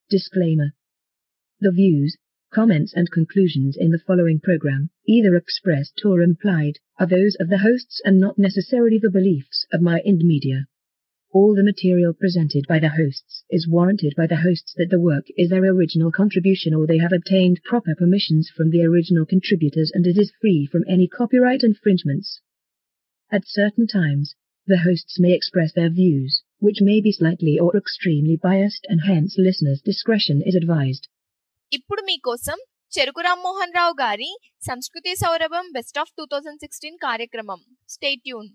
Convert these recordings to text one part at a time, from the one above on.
Disclaimer. The views, comments and conclusions in the following program, either expressed or implied, are those of the hosts and not necessarily the beliefs of My Ind Media. All the material presented by the hosts is warranted by the hosts that the work is their original contribution or they have obtained proper permissions from the original contributors and it is free from any copyright infringements. At certain times, the hosts may express their views, which may be slightly or extremely biased and hence listeners' discretion is advised. ఇప్పుడు మీకోసం చెరుకు రామ్మోహన్ రావు గారి సంస్కృతి సౌరభం best of two thousand sixteen కార్యక్రమం stay tuned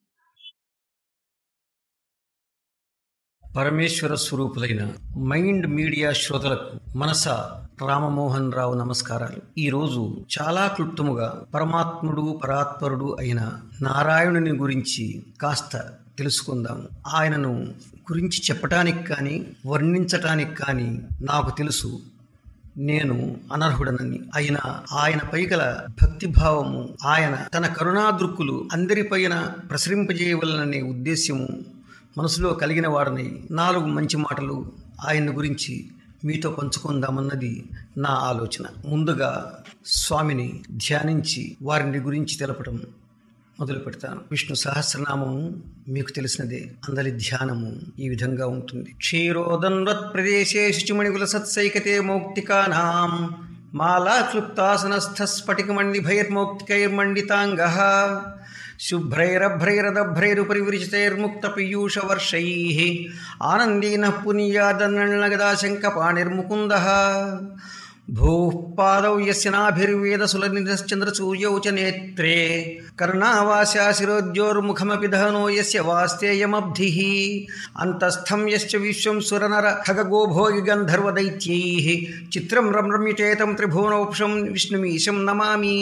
పరమేశ్వర స్వరూపులైన mind media శ్రోతలకు మనస రామమోహన్ రావు నమస్కారాలు ఈరోజు చాలా క్లుప్తముగా పరమాత్ముడు పరాత్పరుడు అయిన నారాయణుని గురించి కాస్త తెలుసుకుందాము ఆయనను గురించి చెప్పటానికి కానీ వర్ణించటానికి కానీ నాకు తెలుసు నేను అనర్హుడనని అయినా ఆయన పైగల భక్తిభావము ఆయన తన కరుణా దృక్కులు అందరిపైన ప్రసరింపజేయవలననే ఉద్దేశ్యము మనసులో కలిగిన వాడని నాలుగు మంచి మాటలు ఆయన గురించి మీతో పంచుకుందామన్నది నా ఆలోచన ముందుగా స్వామిని ధ్యానించి వారిని గురించి తెలపటం మొదలు పెడతాను విష్ణు సహస్రనామము మీకు తెలిసినదే అందరి ధ్యానము ఈ విధంగా ఉంటుంది క్షీరోదన్వత్ ప్రదేశే శుచిమణికుల సత్సైకతే మౌక్తికానాం మాలా క్లుప్తాసనస్థ స్ఫటికమణిభైర్మౌక్తికైర్మండితాంగ శుభ్రైరభ్రైరదభ్రైరుపరి విరిచితైర్ముక్తపీయూషవర్షైः ఆనందీనः పునీయాదన్నళగదాశంకపాణిర్ముకుందः భూः పాదौ यस्य नाभिर्वेदसुलनिधश्चन्द्रसूर्यौ च नेत्रे कर्णावास्या शिरोद्योर्मुखमपि दहनो यस्य वास्तेयमब्धिः अन्तस्थं यश्च विश्वं सुरनर खगगोभोगिगन्धर्वदैत्यैः चित्रं रम्रम्यचेतं त्रिभुवनोपशं विष्णुमीशं नमामि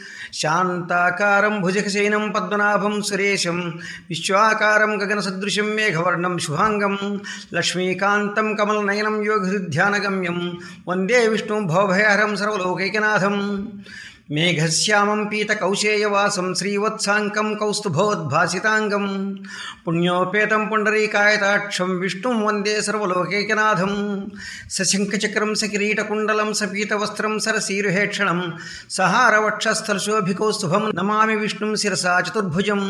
शान्ताकारं भुजगशयनं पद्मनाभं सुरेशं विश्वाकारं गगनसदृशं मेघवर्णं शुभाङ्गं लक्ष्मीकान्तं कमलनयनं योगहृध्यानगम्यं वन्दे विष्णुं भवभयहरं सर्वलोकैकनाथं मेघश्यामं पीतकौशेयवासं श्रीवत्साङ्कं कौस्तुभोद्भासिताङ्गं पुण्योपेतं पुण्डरीकायताक्षं विष्णुं वन्दे सर्वलोकैकनाथं सशङ्खचक्रं सकिरीटकुण्डलं सपीतवस्त्रं सरसीरुहेक्षणं सहारवक्षस्थलशोभिकौस्तुभं नमामि विष्णुं शिरसा चतुर्भुजं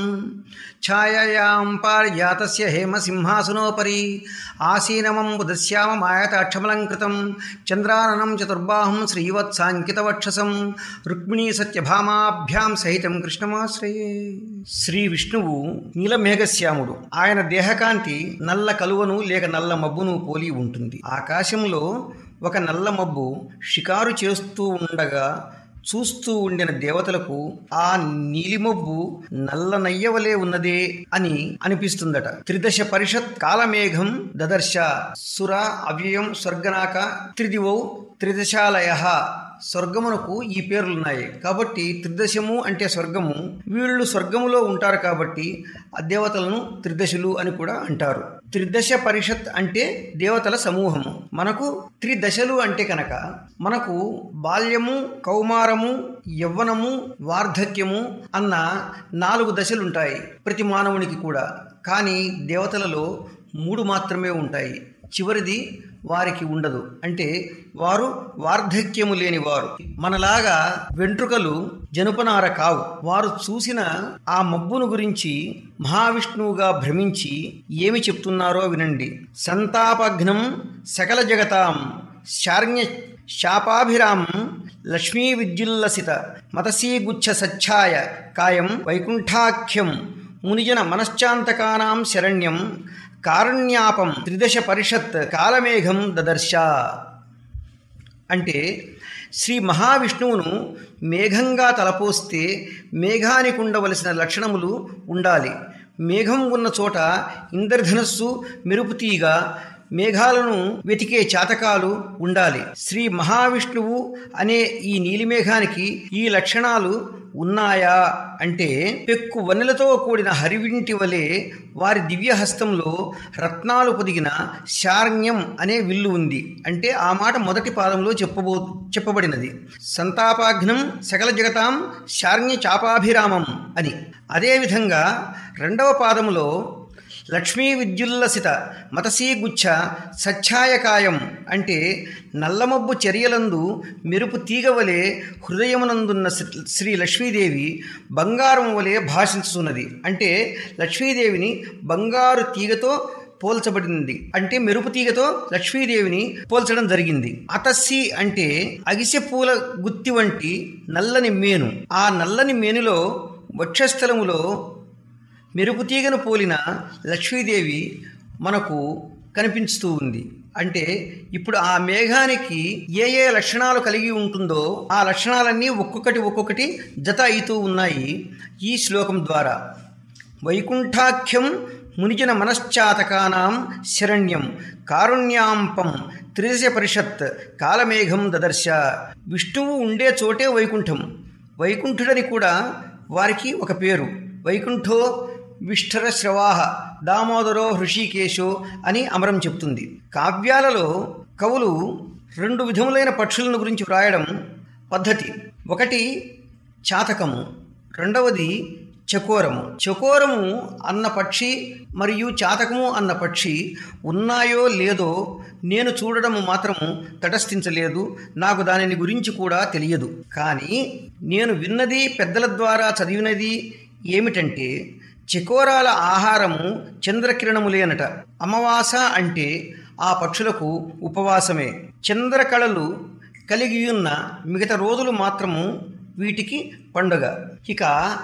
छायायां पारिजातस्य हेमसिंहासनोपरि आसीनमं बुधस्याममायताक्षमलङ्कृतं चन्द्राननं चतुर्बाहुं श्रीवत्साङ्कितवक्षसं రుక్మిణీ సత్యభామాభ్యాం సహితం కృష్ణమాశ్రయే శ్రీ విష్ణువు నీలమేఘశ్యాముడు ఆయన దేహకాంతి నల్ల కలువను లేక నల్ల మబ్బును పోలి ఉంటుంది ఆకాశంలో ఒక నల్ల మబ్బు షికారు చేస్తూ ఉండగా చూస్తూ ఉండిన దేవతలకు ఆ నీలిమబ్బు నల్ల నయ్యవలే ఉన్నదే అని అనిపిస్తుందట త్రిదశ పరిషత్ కాలమేఘం దదర్శ సుర అవ్యయం స్వర్గనాక త్రిదివౌ త్రిదశాలయ స్వర్గమునకు ఈ పేర్లున్నాయి కాబట్టి త్రిదశము అంటే స్వర్గము వీళ్ళు స్వర్గములో ఉంటారు కాబట్టి ఆ దేవతలను త్రిదశలు అని కూడా అంటారు త్రిదశ పరిషత్ అంటే దేవతల సమూహము మనకు త్రిదశలు అంటే కనుక మనకు బాల్యము కౌమారము యవ్వనము వార్ధక్యము అన్న నాలుగు దశలు ఉంటాయి ప్రతి మానవునికి కూడా కానీ దేవతలలో మూడు మాత్రమే ఉంటాయి చివరిది వారికి ఉండదు అంటే వారు వార్ధక్యము లేని వారు మనలాగా వెంట్రుకలు జనుపనార కావు వారు చూసిన ఆ మబ్బును గురించి మహావిష్ణువుగా భ్రమించి ఏమి చెప్తున్నారో వినండి సంతాపఘ్నం సకల జగతాం శార్ణ్య శాపాభిరామం లక్ష్మీ విద్యుల్లసిత మతసీగుచ్ఛ సచ్ఛాయ కాయం వైకుంఠాఖ్యం మునిజన మనశ్చాంతకానాం శరణ్యం కారుణ్యాపం త్రిదశ పరిషత్ కాలమేఘం దదర్శ అంటే శ్రీ మహావిష్ణువును మేఘంగా తలపోస్తే మేఘానికి ఉండవలసిన లక్షణములు ఉండాలి మేఘం ఉన్న చోట ఇంద్రధనస్సు మెరుపుతీగ మేఘాలను వెతికే చాతకాలు ఉండాలి శ్రీ మహావిష్ణువు అనే ఈ నీలిమేఘానికి ఈ లక్షణాలు ఉన్నాయా అంటే పెక్కు వన్నెలతో కూడిన హరివింటి వలె వారి దివ్యహస్తంలో రత్నాలు పొదిగిన శార్ణ్యం అనే విల్లు ఉంది అంటే ఆ మాట మొదటి పాదంలో చెప్పబో చెప్పబడినది సంతాపాఘ్నం సకల జగతాం శార్ణ్య చాపాభిరామం అని అదేవిధంగా రెండవ పాదంలో లక్ష్మీ విద్యుల్లసిత మతసీగుచ్ఛ సచ్ఛాయకాయం అంటే నల్లమబ్బు చర్యలందు మెరుపు తీగవలే హృదయమునందున్న శ్రీ- శ్రీ లక్ష్మీదేవి బంగారం వలె భాషించుతున్నది అంటే లక్ష్మీదేవిని బంగారు తీగతో పోల్చబడింది అంటే మెరుపు తీగతో లక్ష్మీదేవిని పోల్చడం జరిగింది అతస్సి అంటే అగిసె పూల గుత్తి వంటి నల్లని మేను ఆ నల్లని మేనులో వక్షస్థలములో మెరుపు తీగను పోలిన లక్ష్మీదేవి మనకు కనిపిస్తూ ఉంది అంటే ఇప్పుడు ఆ మేఘానికి ఏ ఏ లక్షణాలు కలిగి ఉంటుందో ఆ లక్షణాలన్నీ ఒక్కొక్కటి ఒక్కొక్కటి జత అవుతూ ఉన్నాయి ఈ శ్లోకం ద్వారా వైకుంఠాఖ్యం మునిజన మనశ్చాతకానాం శరణ్యం కారుణ్యాంపం త్రిదశ పరిషత్ కాలమేఘం దదర్శ విష్ణువు ఉండే చోటే వైకుంఠం వైకుంఠుడని కూడా వారికి ఒక పేరు వైకుంఠో విష్ఠర శ్రవాహ దామోదరో హృషికేశో అని అమరం చెప్తుంది కావ్యాలలో కవులు రెండు విధములైన పక్షులను గురించి వ్రాయడం పద్ధతి ఒకటి చాతకము రెండవది చకోరము చకోరము అన్న పక్షి మరియు చాతకము అన్న పక్షి ఉన్నాయో లేదో నేను చూడడము మాత్రము తటస్థించలేదు నాకు దానిని గురించి కూడా తెలియదు కానీ నేను విన్నది పెద్దల ద్వారా చదివినది ఏమిటంటే చకోరాల ఆహారము చంద్రకిరణములేనట అమావాస అంటే ఆ పక్షులకు ఉపవాసమే చంద్రకళలు కలిగి ఉన్న మిగతా రోజులు మాత్రము వీటికి పండుగ ఇక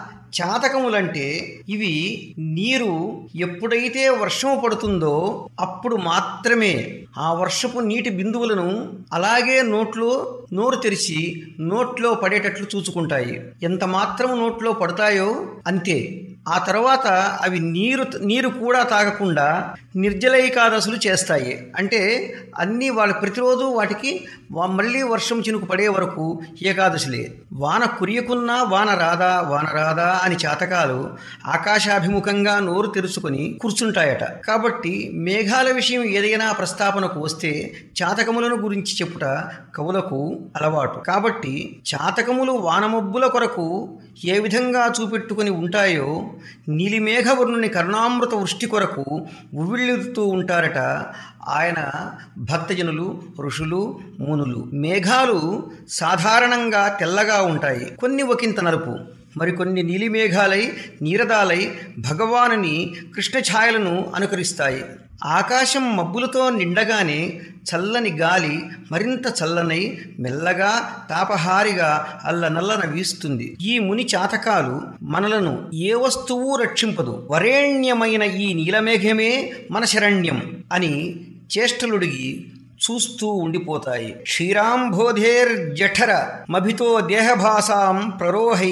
చాతకములంటే ఇవి నీరు ఎప్పుడైతే వర్షము పడుతుందో అప్పుడు మాత్రమే ఆ వర్షపు నీటి బిందువులను అలాగే నోట్లో నోరు తెరిచి నోట్లో పడేటట్లు చూసుకుంటాయి ఎంత మాత్రం నోట్లో పడతాయో అంతే ఆ తర్వాత అవి నీరు నీరు కూడా తాగకుండా నిర్జలైకాదశులు చేస్తాయి అంటే అన్నీ వాళ్ళ ప్రతిరోజు వాటికి వా- మళ్ళీ వర్షం చినుకు పడే వరకు ఏకాదశులే వాన కురియకున్నా వాన రాదా వాన రాదా అని చాతకాలు ఆకాశాభిముఖంగా నోరు తెరుచుకొని కూర్చుంటాయట కాబట్టి మేఘాల విషయం ఏదైనా ప్రస్తావనకు వస్తే చాతకములను గురించి చెప్పుట కవులకు అలవాటు కాబట్టి చాతకములు వానమబ్బుల కొరకు ఏ విధంగా చూపెట్టుకొని ఉంటాయో నీలిమేఘవర్ణుని కరుణామృత వృష్టి కొరకు ఉవ్విళ్ళుతూ ఉంటారట ఆయన భక్తజనులు ఋషులు మునులు మేఘాలు సాధారణంగా తెల్లగా ఉంటాయి కొన్ని ఒకంత నలుపు మరికొన్ని నీలిమేఘాలై నీరదాలై భగవానుని కృష్ణఛాయలను అనుకరిస్తాయి ఆకాశం మబ్బులతో నిండగానే చల్లని గాలి మరింత చల్లనై మెల్లగా తాపహారిగా అల్లనల్లన వీస్తుంది ఈ ముని చాతకాలు మనలను ఏ వస్తువు రక్షింపదు వరేణ్యమైన ఈ నీలమేఘమే మన శరణ్యం అని చేష్టలుడిగి చూస్తూ ఉండిపోతాయి క్షీరాంబోధేర్ జఠర మభితో దేహభాసాం ప్రరోహై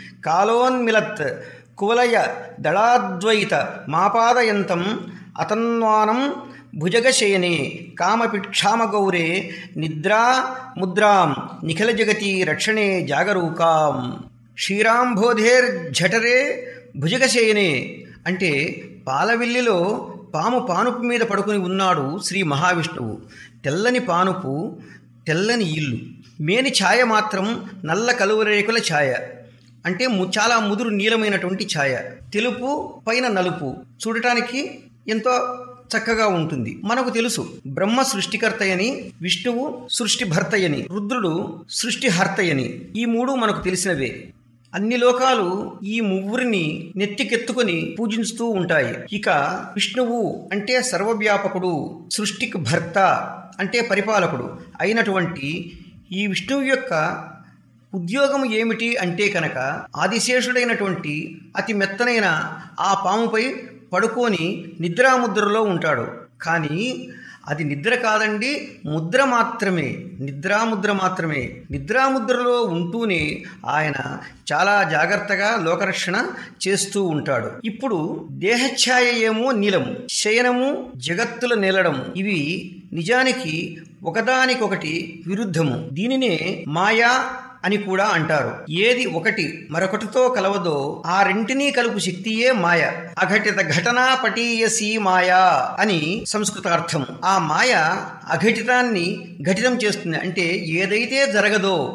కాలోన్మిలత్ కువలయ దళాద్వైత మాపాదయంతం అతన్వానం భుజగశయనే కామపిక్షామగౌరే నిద్రా ముద్రాం నిఖిల జగతి రక్షణే జాగరూకాం క్షీరాంబోధేర్ జఠరే భుజగశయనే అంటే పాలవిల్లిలో పాము పానుపు మీద పడుకుని ఉన్నాడు శ్రీ మహావిష్ణువు తెల్లని పానుపు తెల్లని ఇల్లు మేని ఛాయ మాత్రం నల్ల కలువరేకుల ఛాయ అంటే ము- చాలా ముదురు నీలమైనటువంటి ఛాయ తెలుపు పైన నలుపు చూడటానికి ఎంతో చక్కగా ఉంటుంది మనకు తెలుసు బ్రహ్మ సృష్టికర్తయని విష్ణువు సృష్టిభర్తయని రుద్రుడు సృష్టిహర్తయని ఈ మూడు మనకు తెలిసినవే అన్ని లోకాలు ఈ మువ్వురిని నెత్తికెత్తుకొని పూజిస్తూ ఉంటాయి ఇక విష్ణువు అంటే సర్వవ్యాపకుడు సృష్టికి భర్త అంటే పరిపాలకుడు అయినటువంటి ఈ విష్ణువు యొక్క ఉద్యోగం ఏమిటి అంటే కనుక ఆదిశేషుడైనటువంటి అతి మెత్తనైన ఆ పాముపై పడుకొని నిద్రాముద్రలో ఉంటాడు కానీ అది నిద్ర కాదండి ముద్ర మాత్రమే నిద్రాముద్ర మాత్రమే నిద్రాముద్రలో ఉంటూనే ఆయన చాలా జాగ్రత్తగా లోకరక్షణ చేస్తూ ఉంటాడు ఇప్పుడు దేహఛాయ ఏమో నీలము శయనము జగత్తుల నిలడం ఇవి నిజానికి ఒకదానికొకటి విరుద్ధము దీనినే మాయా అని కూడా అంటారు ఏది ఒకటి మరొకటితో కలవదో ఆ రెంటినీ కలుపు శక్తియే మాయ అఘటిత ఘటనా పటీయసి మాయా అని సంస్కృతార్థం ఆ మాయ అఘటితాన్ని ఘటితం చేస్తుంది అంటే ఏదైతే జరగదో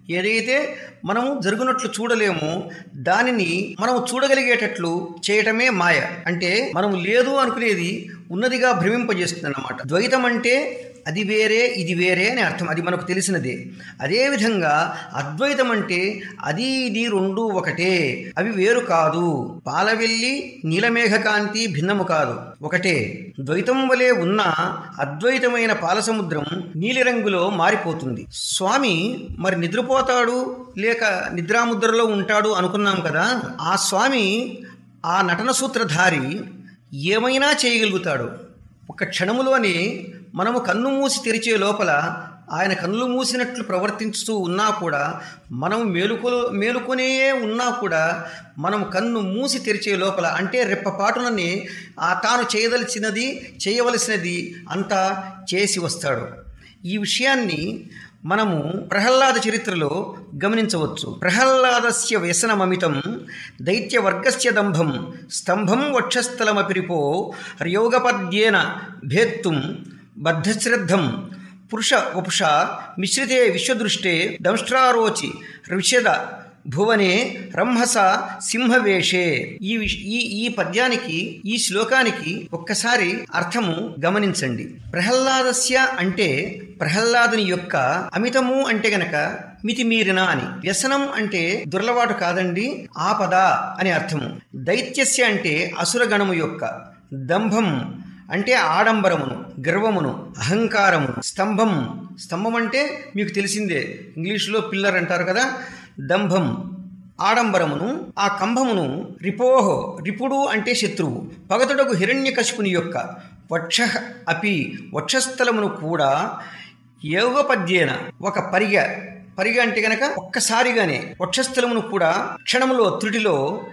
ఏదైతే మనము జరుగునట్లు చూడలేమో దానిని మనం చూడగలిగేటట్లు చేయటమే మాయ అంటే మనం లేదు అనుకునేది ఉన్నదిగా భ్రమింపజేస్తుంది అన్నమాట ద్వైతం అంటే అది వేరే ఇది వేరే అని అర్థం అది మనకు తెలిసినదే అదేవిధంగా అద్వైతం అంటే అది ఇది రెండు ఒకటే అవి వేరు కాదు పాలవెల్లి నీలమేఘకాంతి భిన్నము కాదు ఒకటే ద్వైతం వలె ఉన్న అద్వైతమైన పాలసముద్రం నీలిరంగులో మారిపోతుంది స్వామి మరి నిద్రపోతాడు లేక నిద్రాముద్రలో ఉంటాడు అనుకున్నాం కదా ఆ స్వామి ఆ నటన సూత్రధారి ఏమైనా చేయగలుగుతాడు ఒక క్షణములోనే మనము కన్ను మూసి తెరిచే లోపల ఆయన కన్నులు మూసినట్లు ప్రవర్తించుతూ ఉన్నా కూడా మనం మేలుకొ మేలుకొనే ఉన్నా కూడా మనం కన్ను మూసి తెరిచే లోపల అంటే రెప్పపాటునని ఆ తాను చేయదలిచినది చేయవలసినది అంతా చేసి వస్తాడు ఈ విషయాన్ని మనము ప్రహ్లాద చరిత్రలో గమనించవచ్చు ప్రహ్లాదస్య వ్యసనమమితం దైత్యవర్గస్య దంభం స్తంభం వక్షస్థలమపిరిపో యోగపద్యేన భేత్తుం బద్ధశ్రద్ధం పురుష వపుష మిశ్రితే విశ్వదృష్టే దంష్ట్రారోచి ఋషద భువనే రంహస సింహవేషే ఈ విష- ఈ ఈ పద్యానికి ఈ శ్లోకానికి ఒక్కసారి అర్థము గమనించండి ప్రహ్లాదస్య అంటే ప్రహ్లాదుని యొక్క అమితము అంటే గనక మితిమీరిన అని వ్యసనం అంటే దుర్లవాటు కాదండి ఆపద అని అర్థము దైత్యస్య అంటే అసురగణము యొక్క దంభం అంటే ఆడంబరమును గర్వమును అహంకారమును స్తంభం స్తంభం అంటే మీకు తెలిసిందే ఇంగ్లీషులో పిల్లర్ అంటారు కదా దంభం ఆడంబరమును ఆ కంభమును రిపోహో రిపుడు అంటే శత్రువు పగతుడకు హిరణ్యకశిపుని యొక్క వక్ష అపి వక్షస్థలమును కూడా యోగపద్యేన ఒక పరిగ పరిగ అంటే గనక ఒక్కసారిగానే వక్షస్థలమును కూడా క్షణములో త్రుటిలో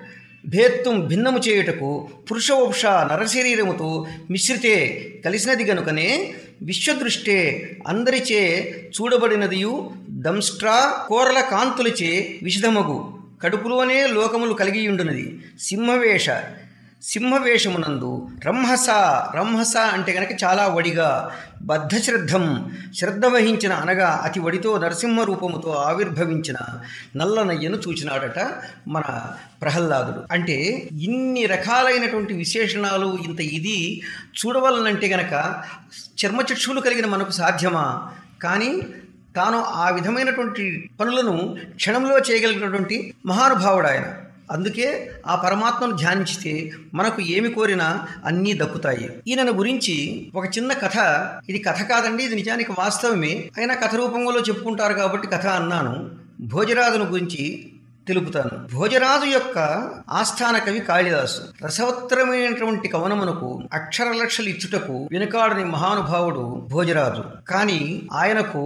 భేత్తుం భిన్నము చేయుటకు పురుషవంశ నరశరీరముతో మిశ్రితే కలిసినది గనుకనే విశ్వదృష్టే అందరిచే చూడబడినదియు దంష్ట్రా కోరల కాంతులచే విషదమగు కడుపులోనే లోకములు కలిగి ఉండునది సింహవేష సింహవేషమునందు రంహస రంహస అంటే గనక చాలా వడిగా బద్ధశ్రద్ధం శ్రద్ధ వహించిన అనగా అతి వడితో నరసింహ రూపముతో ఆవిర్భవించిన నల్లనయ్యను చూచినాడట మన ప్రహ్లాదుడు అంటే ఇన్ని రకాలైనటువంటి విశేషణాలు ఇంత ఇది చూడవలనంటే గనక చర్మచక్షులు కలిగిన మనకు సాధ్యమా కానీ తాను ఆ విధమైనటువంటి పనులను క్షణంలో చేయగలిగినటువంటి మహానుభావుడు ఆయన అందుకే ఆ పరమాత్మను ధ్యానించితే మనకు ఏమి కోరినా అన్నీ దక్కుతాయి ఈయనను గురించి ఒక చిన్న కథ ఇది కథ కాదండి ఇది నిజానికి వాస్తవమే అయినా కథ రూపంలో చెప్పుకుంటారు కాబట్టి కథ అన్నాను భోజరాజును గురించి తెలుపుతాను భోజరాజు యొక్క ఆస్థాన కవి కాళిదాసు రసవత్తరమైనటువంటి కవనమునకు అక్షర లక్షలు ఇచ్చుటకు వెనుకాడని మహానుభావుడు భోజరాజు కానీ ఆయనకు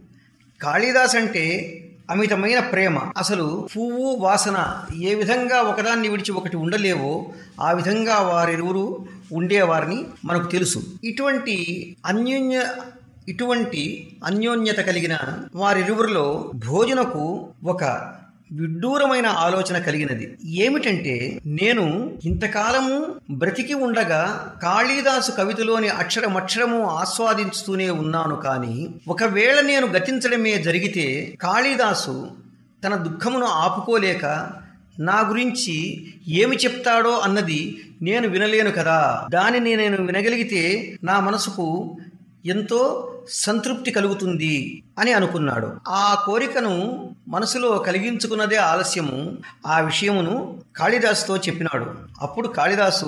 కాళిదాస్ అంటే అమితమైన ప్రేమ అసలు పువ్వు వాసన ఏ విధంగా ఒకదాన్ని విడిచి ఒకటి ఉండలేవో ఆ విధంగా వారిరువురు ఉండేవారిని మనకు తెలుసు ఇటువంటి అన్యోన్య ఇటువంటి అన్యోన్యత కలిగిన వారిరువురిలో భోజనకు ఒక విడ్డూరమైన ఆలోచన కలిగినది ఏమిటంటే నేను ఇంతకాలము బ్రతికి ఉండగా కాళిదాసు కవితలోని అక్షరమక్షరము ఆస్వాదించుతూనే ఉన్నాను కానీ ఒకవేళ నేను గతించడమే జరిగితే కాళిదాసు తన దుఃఖమును ఆపుకోలేక నా గురించి ఏమి చెప్తాడో అన్నది నేను వినలేను కదా దానిని నేను వినగలిగితే నా మనసుకు ఎంతో సంతృప్తి కలుగుతుంది అని అనుకున్నాడు ఆ కోరికను మనసులో కలిగించుకున్నదే ఆలస్యము ఆ విషయమును కాళిదాసుతో చెప్పినాడు అప్పుడు కాళిదాసు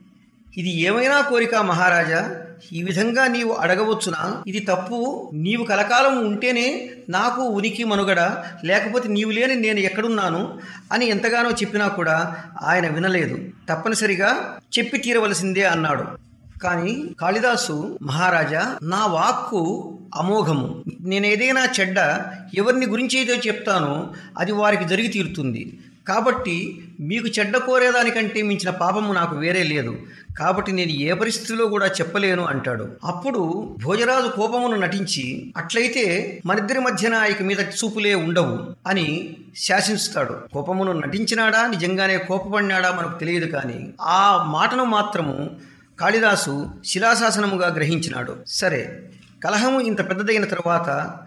ఇది ఏమైనా కోరిక మహారాజా ఈ విధంగా నీవు అడగవచ్చునా ఇది తప్పు నీవు కలకాలం ఉంటేనే నాకు ఉనికి మనుగడ లేకపోతే నీవు లేని నేను ఎక్కడున్నాను అని ఎంతగానో చెప్పినా కూడా ఆయన వినలేదు తప్పనిసరిగా చెప్పి తీరవలసిందే అన్నాడు కానీ కాళిదాసు మహారాజా నా వాక్కు అమోఘము నేను ఏదైనా చెడ్డ ఎవరిని గురించి ఏదో చెప్తానో అది వారికి జరిగి తీరుతుంది కాబట్టి మీకు చెడ్డ కోరేదానికంటే మించిన పాపము నాకు వేరే లేదు కాబట్టి నేను ఏ పరిస్థితిలో కూడా చెప్పలేను అంటాడు అప్పుడు భోజరాజు కోపమును నటించి అట్లయితే మనిద్దరి మధ్యన ఇక మీద చూపులే ఉండవు అని శాసించుతాడు కోపమును నటించినాడా నిజంగానే కోపపడినాడా మనకు తెలియదు కానీ ఆ మాటను మాత్రము కాళిదాసు శిలాశాసనముగా గ్రహించినాడు సరే కలహము ఇంత పెద్దదైన తరువాత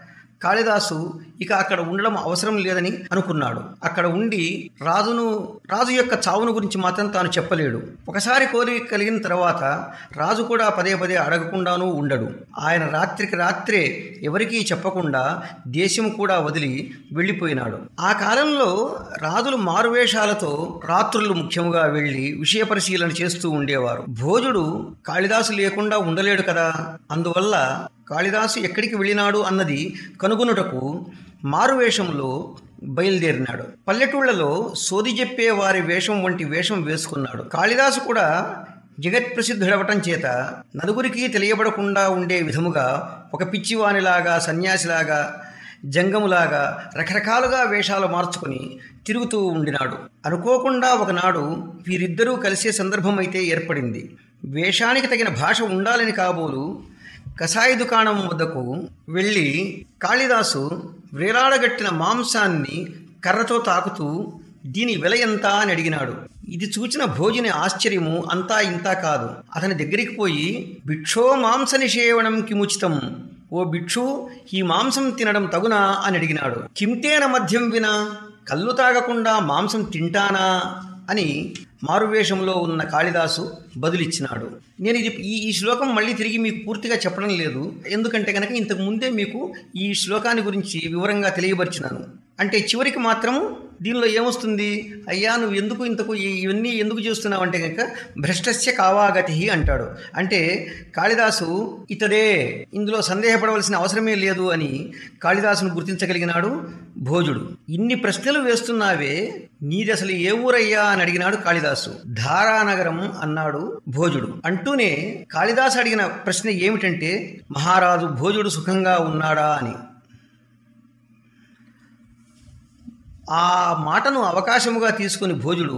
కాళిదాసు ఇక అక్కడ ఉండడం అవసరం లేదని అనుకున్నాడు అక్కడ ఉండి రాజును రాజు యొక్క చావును గురించి మాత్రం తాను చెప్పలేడు ఒకసారి కోరిక కలిగిన తర్వాత రాజు కూడా పదే పదే అడగకుండానూ ఉండడు ఆయన రాత్రికి రాత్రే ఎవరికీ చెప్పకుండా దేశం కూడా వదిలి వెళ్ళిపోయినాడు ఆ కాలంలో రాజులు మారువేషాలతో రాత్రులు ముఖ్యంగా వెళ్ళి విషయ పరిశీలన చేస్తూ ఉండేవారు భోజుడు కాళిదాసు లేకుండా ఉండలేడు కదా అందువల్ల కాళిదాసు ఎక్కడికి వెళ్ళినాడు అన్నది కనుగొనుటకు మారువేషంలో బయలుదేరినాడు పల్లెటూళ్లలో సోది చెప్పే వారి వేషం వంటి వేషం వేసుకున్నాడు కాళిదాసు కూడా జగత్ ప్రసిద్ధుడవటం చేత నలుగురికి తెలియబడకుండా ఉండే విధముగా ఒక పిచ్చివానిలాగా సన్యాసిలాగా జంగములాగా రకరకాలుగా వేషాలు మార్చుకుని తిరుగుతూ ఉండినాడు అనుకోకుండా ఒకనాడు వీరిద్దరూ కలిసే సందర్భం అయితే ఏర్పడింది వేషానికి తగిన భాష ఉండాలని కాబోలు కషాయ దుకాణం వద్దకు వెళ్ళి కాళిదాసు వ్రేలాడగట్టిన మాంసాన్ని కర్రతో తాకుతూ దీని వెల ఎంత అని అడిగినాడు ఇది చూచిన భోజని ఆశ్చర్యము అంతా ఇంతా కాదు అతని దగ్గరికి పోయి భిక్షో మాంస నిషేవణం కిముచితం ఓ భిక్షు ఈ మాంసం తినడం తగునా అని అడిగినాడు కింతేన మద్యం వినా కళ్ళు తాగకుండా మాంసం తింటానా అని మారువేషంలో ఉన్న కాళిదాసు బదులిచ్చినాడు నేను ఇది ఈ ఈ శ్లోకం మళ్ళీ తిరిగి మీకు పూర్తిగా చెప్పడం లేదు ఎందుకంటే కనుక ఇంతకు ముందే మీకు ఈ శ్లోకాన్ని గురించి వివరంగా తెలియపరిచినాను అంటే చివరికి మాత్రం దీనిలో ఏమొస్తుంది అయ్యా నువ్వు ఎందుకు ఇంతకు ఈ- ఇవన్నీ ఎందుకు చేస్తున్నావు అంటే కనుక భ్రష్టస్య కావాగతి అంటాడు అంటే కాళిదాసు ఇతడే ఇందులో సందేహపడవలసిన అవసరమే లేదు అని కాళిదాసును గుర్తించగలిగినాడు భోజుడు ఇన్ని ప్రశ్నలు వేస్తున్నావే నీది అసలు ఏ ఊరయ్యా అని అడిగినాడు కాళిదాసు ధారానగరం అన్నాడు భోజుడు అంటూనే కాళిదాసు అడిగిన ప్రశ్న ఏమిటంటే మహారాజు భోజుడు సుఖంగా ఉన్నాడా అని ఆ మాటను అవకాశముగా తీసుకుని భోజుడు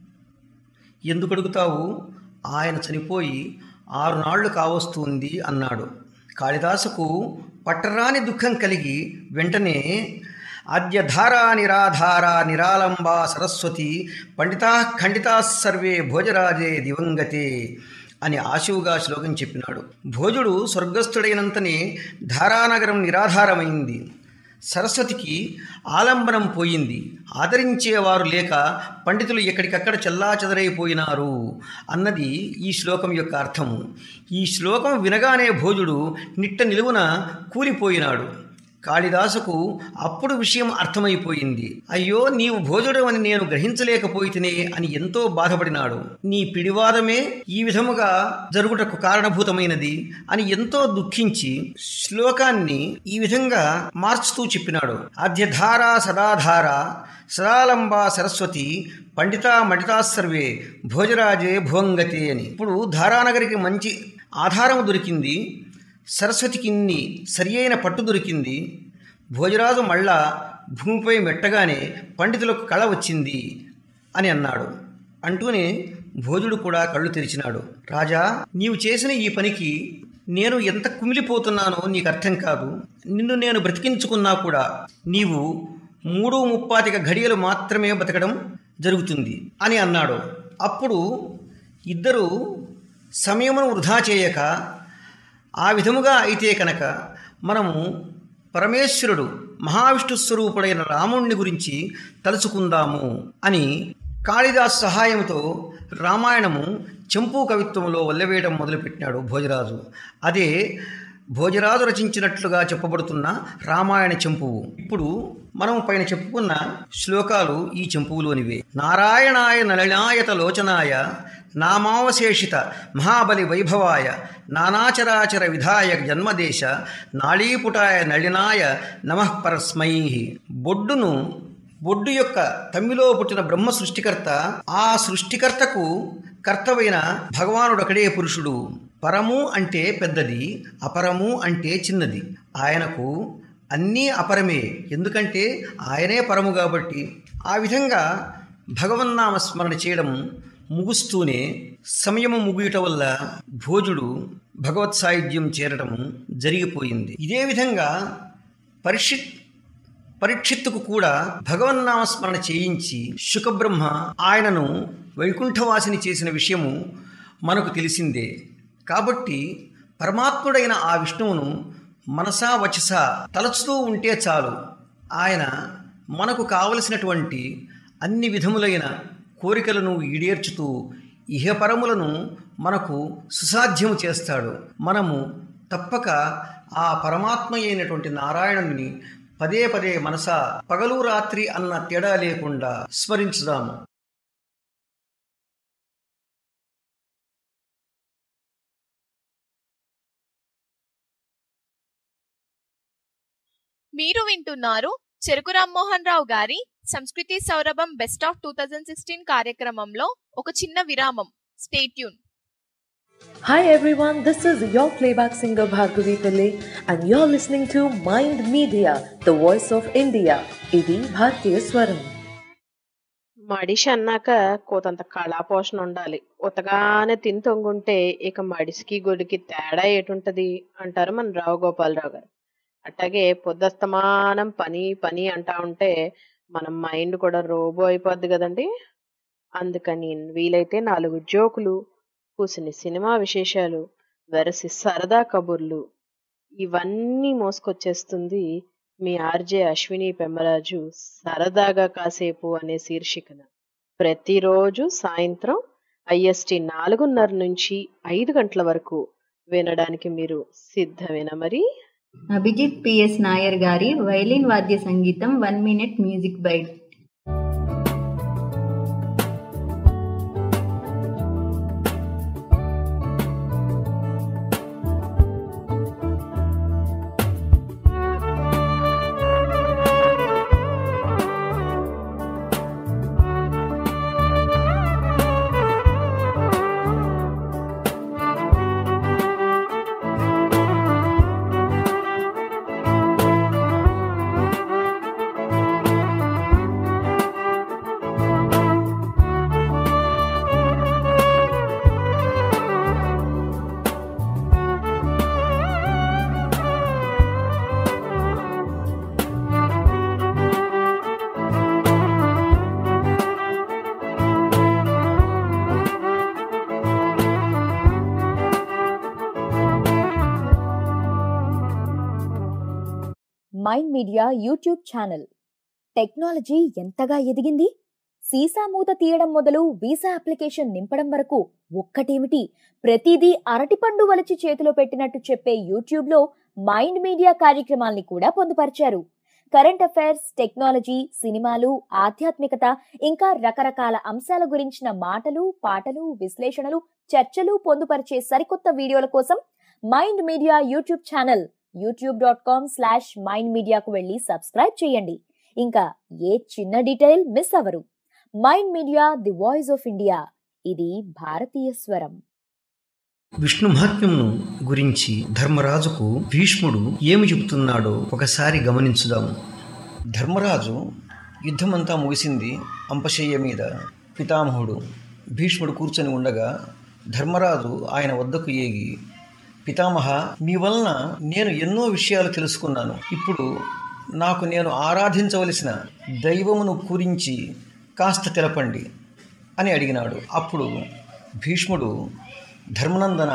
ఎందుకు అడుగుతావు ఆయన చనిపోయి ఆరు నాళ్లు కావస్తుంది అన్నాడు కాళిదాసుకు పట్టరాని దుఃఖం కలిగి వెంటనే ఆద్యధారా నిరాధార నిరాలంబా సరస్వతి పండితా ఖండితా సర్వే భోజరాజే దివంగతే అని ఆశువుగా శ్లోకం చెప్పినాడు భోజుడు స్వర్గస్థుడైనంతనే ధారానగరం నిరాధారమైంది సరస్వతికి ఆలంబనం పోయింది ఆదరించేవారు లేక పండితులు ఎక్కడికక్కడ చెల్లాచెదరైపోయినారు అన్నది ఈ శ్లోకం యొక్క అర్థము ఈ శ్లోకం వినగానే భోజుడు నిట్ట నిలువున కూలిపోయినాడు కాళిదాసుకు అప్పుడు విషయం అర్థమైపోయింది అయ్యో నీవు భోజుడు అని నేను గ్రహించలేకపోయితేనే అని ఎంతో బాధపడినాడు నీ పిడివాదమే ఈ విధముగా జరుగుటకు కారణభూతమైనది అని ఎంతో దుఃఖించి శ్లోకాన్ని ఈ విధంగా మార్చుతూ చెప్పినాడు అధ్యధార సదాధార సదాలంబా సరస్వతి పండితా మడితా సర్వే భోజరాజే భువంగతే అని ఇప్పుడు ధారానగరికి మంచి ఆధారం దొరికింది సరస్వతికి ఇన్ని సరి అయిన పట్టు దొరికింది భోజరాజు మళ్ళా భూమిపై మెట్టగానే పండితులకు కళ వచ్చింది అని అన్నాడు అంటూనే భోజుడు కూడా కళ్ళు తెరిచినాడు రాజా నీవు చేసిన ఈ పనికి నేను ఎంత కుమిలిపోతున్నానో నీకు అర్థం కాదు నిన్ను నేను బ్రతికించుకున్నా కూడా నీవు మూడు ముప్పాతిక ఘడియలు మాత్రమే బతకడం జరుగుతుంది అని అన్నాడు అప్పుడు ఇద్దరు సమయమును వృధా చేయక ఆ విధముగా అయితే కనుక మనము పరమేశ్వరుడు మహావిష్ణు స్వరూపుడైన రాముణ్ణి గురించి తలుచుకుందాము అని కాళిదాస్ సహాయంతో రామాయణము చెంపు కవిత్వంలో వల్లవేయడం మొదలుపెట్టినాడు భోజరాజు అదే భోజరాజు రచించినట్లుగా చెప్పబడుతున్న రామాయణ చెంపువు ఇప్పుడు మనం పైన చెప్పుకున్న శ్లోకాలు ఈ చెంపువులోనివే నారాయణాయ నళినాయత లోచనాయ నామావశేషిత మహాబలి వైభవాయ నానాచరాచర విధాయ జన్మదేశ నాళీపుటాయ నళినాయ నమః పరస్మై బొడ్డును బొడ్డు యొక్క తమ్మిలో పుట్టిన బ్రహ్మ సృష్టికర్త ఆ సృష్టికర్తకు కర్తవైన భగవానుడొకడే పురుషుడు పరము అంటే పెద్దది అపరము అంటే చిన్నది ఆయనకు అన్నీ అపరమే ఎందుకంటే ఆయనే పరము కాబట్టి ఆ విధంగా భగవన్నామ స్మరణ చేయడం ముగుస్తూనే సమయము ముగియటం వల్ల భోజుడు భగవత్ సాయుధ్యం చేరడం జరిగిపోయింది ఇదే విధంగా పరిషిత్ పరీక్షిత్తుకు కూడా భగవన్నామస్మరణ చేయించి శుకబ్రహ్మ ఆయనను వైకుంఠవాసిని చేసిన విషయము మనకు తెలిసిందే కాబట్టి పరమాత్ముడైన ఆ విష్ణువును మనసా వచసా తలచుతూ ఉంటే చాలు ఆయన మనకు కావలసినటువంటి అన్ని విధములైన కోరికలను ఈడేర్చుతూ ఇహపరములను మనకు సుసాధ్యము చేస్తాడు మనము తప్పక ఆ పరమాత్మ అయినటువంటి నారాయణుని పదే పదే మనస పగలు రాత్రి అన్న తేడా లేకుండా స్మరించుదాము మీరు వింటున్నారు చెరుకు రామ్మోహన్ రావు గారి సంస్కృతి సౌరభం best of two thousand sixteen కార్యక్రమంలో ఒక చిన్న విరామం stay tuned Hi everyone, this is your playback singer Bhargavi Pillai and you're listening to Mind Media, the voice of India. ఇది భారతీయ స్వరం మడిషి అన్నాక కోతంత కళాపోషణ ఉండాలి ఉతగానే తిని తొంగుంటే ఇక మడిసికి గొడికి తేడా ఏటుంటది అంటారు మన రావు గోపాలరావు గారు అట్లాగే పొద్దస్తమానం పని పని అంటా ఉంటే మన మైండ్ కూడా రోబో అయిపోద్ది కదండి అందుకని వీలైతే నాలుగు జోకులు కూసిని సినిమా విశేషాలు వెరసి సరదా కబుర్లు ఇవన్నీ మోసుకొచ్చేస్తుంది మీ ఆర్జే అశ్విని పెమ్మరాజు సరదాగా కాసేపు అనే శీర్షికన ప్రతిరోజు సాయంత్రం ఐఎస్టి నాలుగున్నర నుంచి ఐదు గంటల వరకు వినడానికి మీరు సిద్ధమేనా మరి అభిజిత్ పిఎస్ నాయర్ గారి వైలిన్ వాద్య సంగీతం one minute music byte mind media YouTube channel technology ఎంతగా ఎదిగింది సీసా మూత తీయడం మొదలు వీసా అప్లికేషన్ నింపడం వరకు ఒక్కటేమిటి ప్రతిదీ అరటిపండు వలిచి చేతిలో పెట్టినట్టు చెప్పే యూట్యూబ్ లో మైండ్ మీడియా కార్యక్రమాల్ని కూడా పొందుపరిచారు కరెంట్ అఫైర్స్ టెక్నాలజీ సినిమాలు ఆధ్యాత్మికత ఇంకా రకరకాల అంశాల గురించిన మాటలు పాటలు విశ్లేషణలు చర్చలు పొందుపరిచే సరికొత్త వీడియోల కోసం mind media YouTube channel YouTube dot com slash mind మీడియాకు వెళ్ళి సబ్స్క్రైబ్ చేయండి ఇంకా ఏ చిన్న డీటెయిల్ మిస్ అవరు mind media the voice of India ఇది భారతీయ స్వరం విష్ణు మహాత్మ్యమును గురించి ధర్మరాజుకు భీష్ముడు ఏమి చెబుతున్నాడో ఒకసారి గమనించుదాము ధర్మరాజు యుద్ధమంతా ముగిసింది అంపశయ్య మీద పితామహుడు భీష్ముడు కూర్చొని ఉండగా ధర్మరాజు ఆయన వద్దకు ఏగి పితామహ మీ వలన నేను ఎన్నో విషయాలు తెలుసుకున్నాను ఇప్పుడు నాకు నేను ఆరాధించవలసిన దైవమును గురించి కాస్త తెలపండి అని అడిగినాడు అప్పుడు భీష్ముడు ధర్మనందన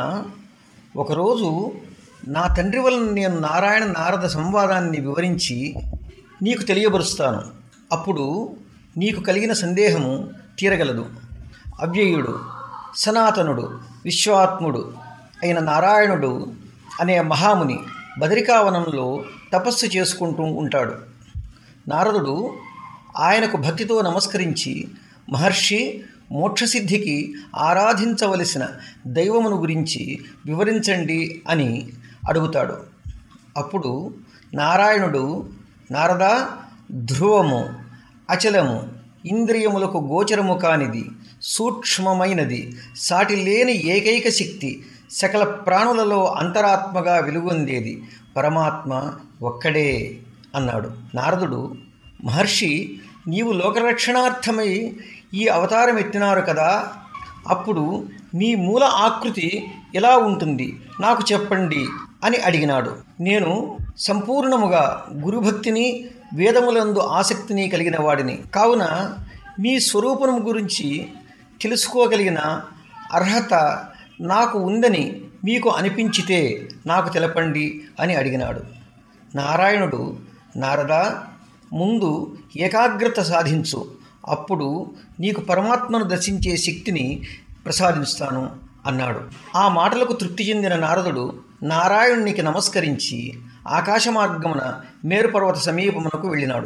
ఒకరోజు నా తండ్రి వలన నేను నారాయణ నారద సంవాదాన్ని వివరించి నీకు తెలియబరుస్తాను అప్పుడు నీకు కలిగిన సందేహము తీరగలదు అవ్యయుడు సనాతనుడు విశ్వాత్ముడు అయిన నారాయణుడు అనే మహాముని బదరికావనంలో తపస్సు చేసుకుంటూ ఉంటాడు నారదుడు ఆయనకు భక్తితో నమస్కరించి మహర్షి మోక్షసిద్ధికి ఆరాధించవలసిన దైవమును గురించి వివరించండి అని అడుగుతాడు అప్పుడు నారాయణుడు నారద ధ్రువము అచలము ఇంద్రియములకు గోచరము కానిది సూక్ష్మమైనది సాటి లేని ఏకైక శక్తి సకల ప్రాణులలో అంతరాత్మగా వెలుగొందేది పరమాత్మ ఒక్కడే అన్నాడు నారదుడు మహర్షి నీవు లోకరక్షణార్థమై ఈ అవతారం ఎత్తినారు కదా అప్పుడు మీ మూల ఆకృతి ఎలా ఉంటుంది నాకు చెప్పండి అని అడిగినాడు నేను సంపూర్ణముగా గురుభక్తిని వేదములందు ఆసక్తిని కలిగిన వాడిని కావున మీ స్వరూపం గురించి తెలుసుకోగలిగిన అర్హత నాకు ఉందని మీకు అనిపించితే నాకు తెలపండి అని అడిగినాడు నారాయణుడు నారదా ముందు ఏకాగ్రత సాధించు అప్పుడు నీకు పరమాత్మను దర్శించే శక్తిని ప్రసాదిస్తాను అన్నాడు ఆ మాటలకు తృప్తి చెందిన నారదుడు నారాయణునికి నమస్కరించి ఆకాశ మార్గమున మేరుపర్వత సమీపమునకు వెళ్ళినాడు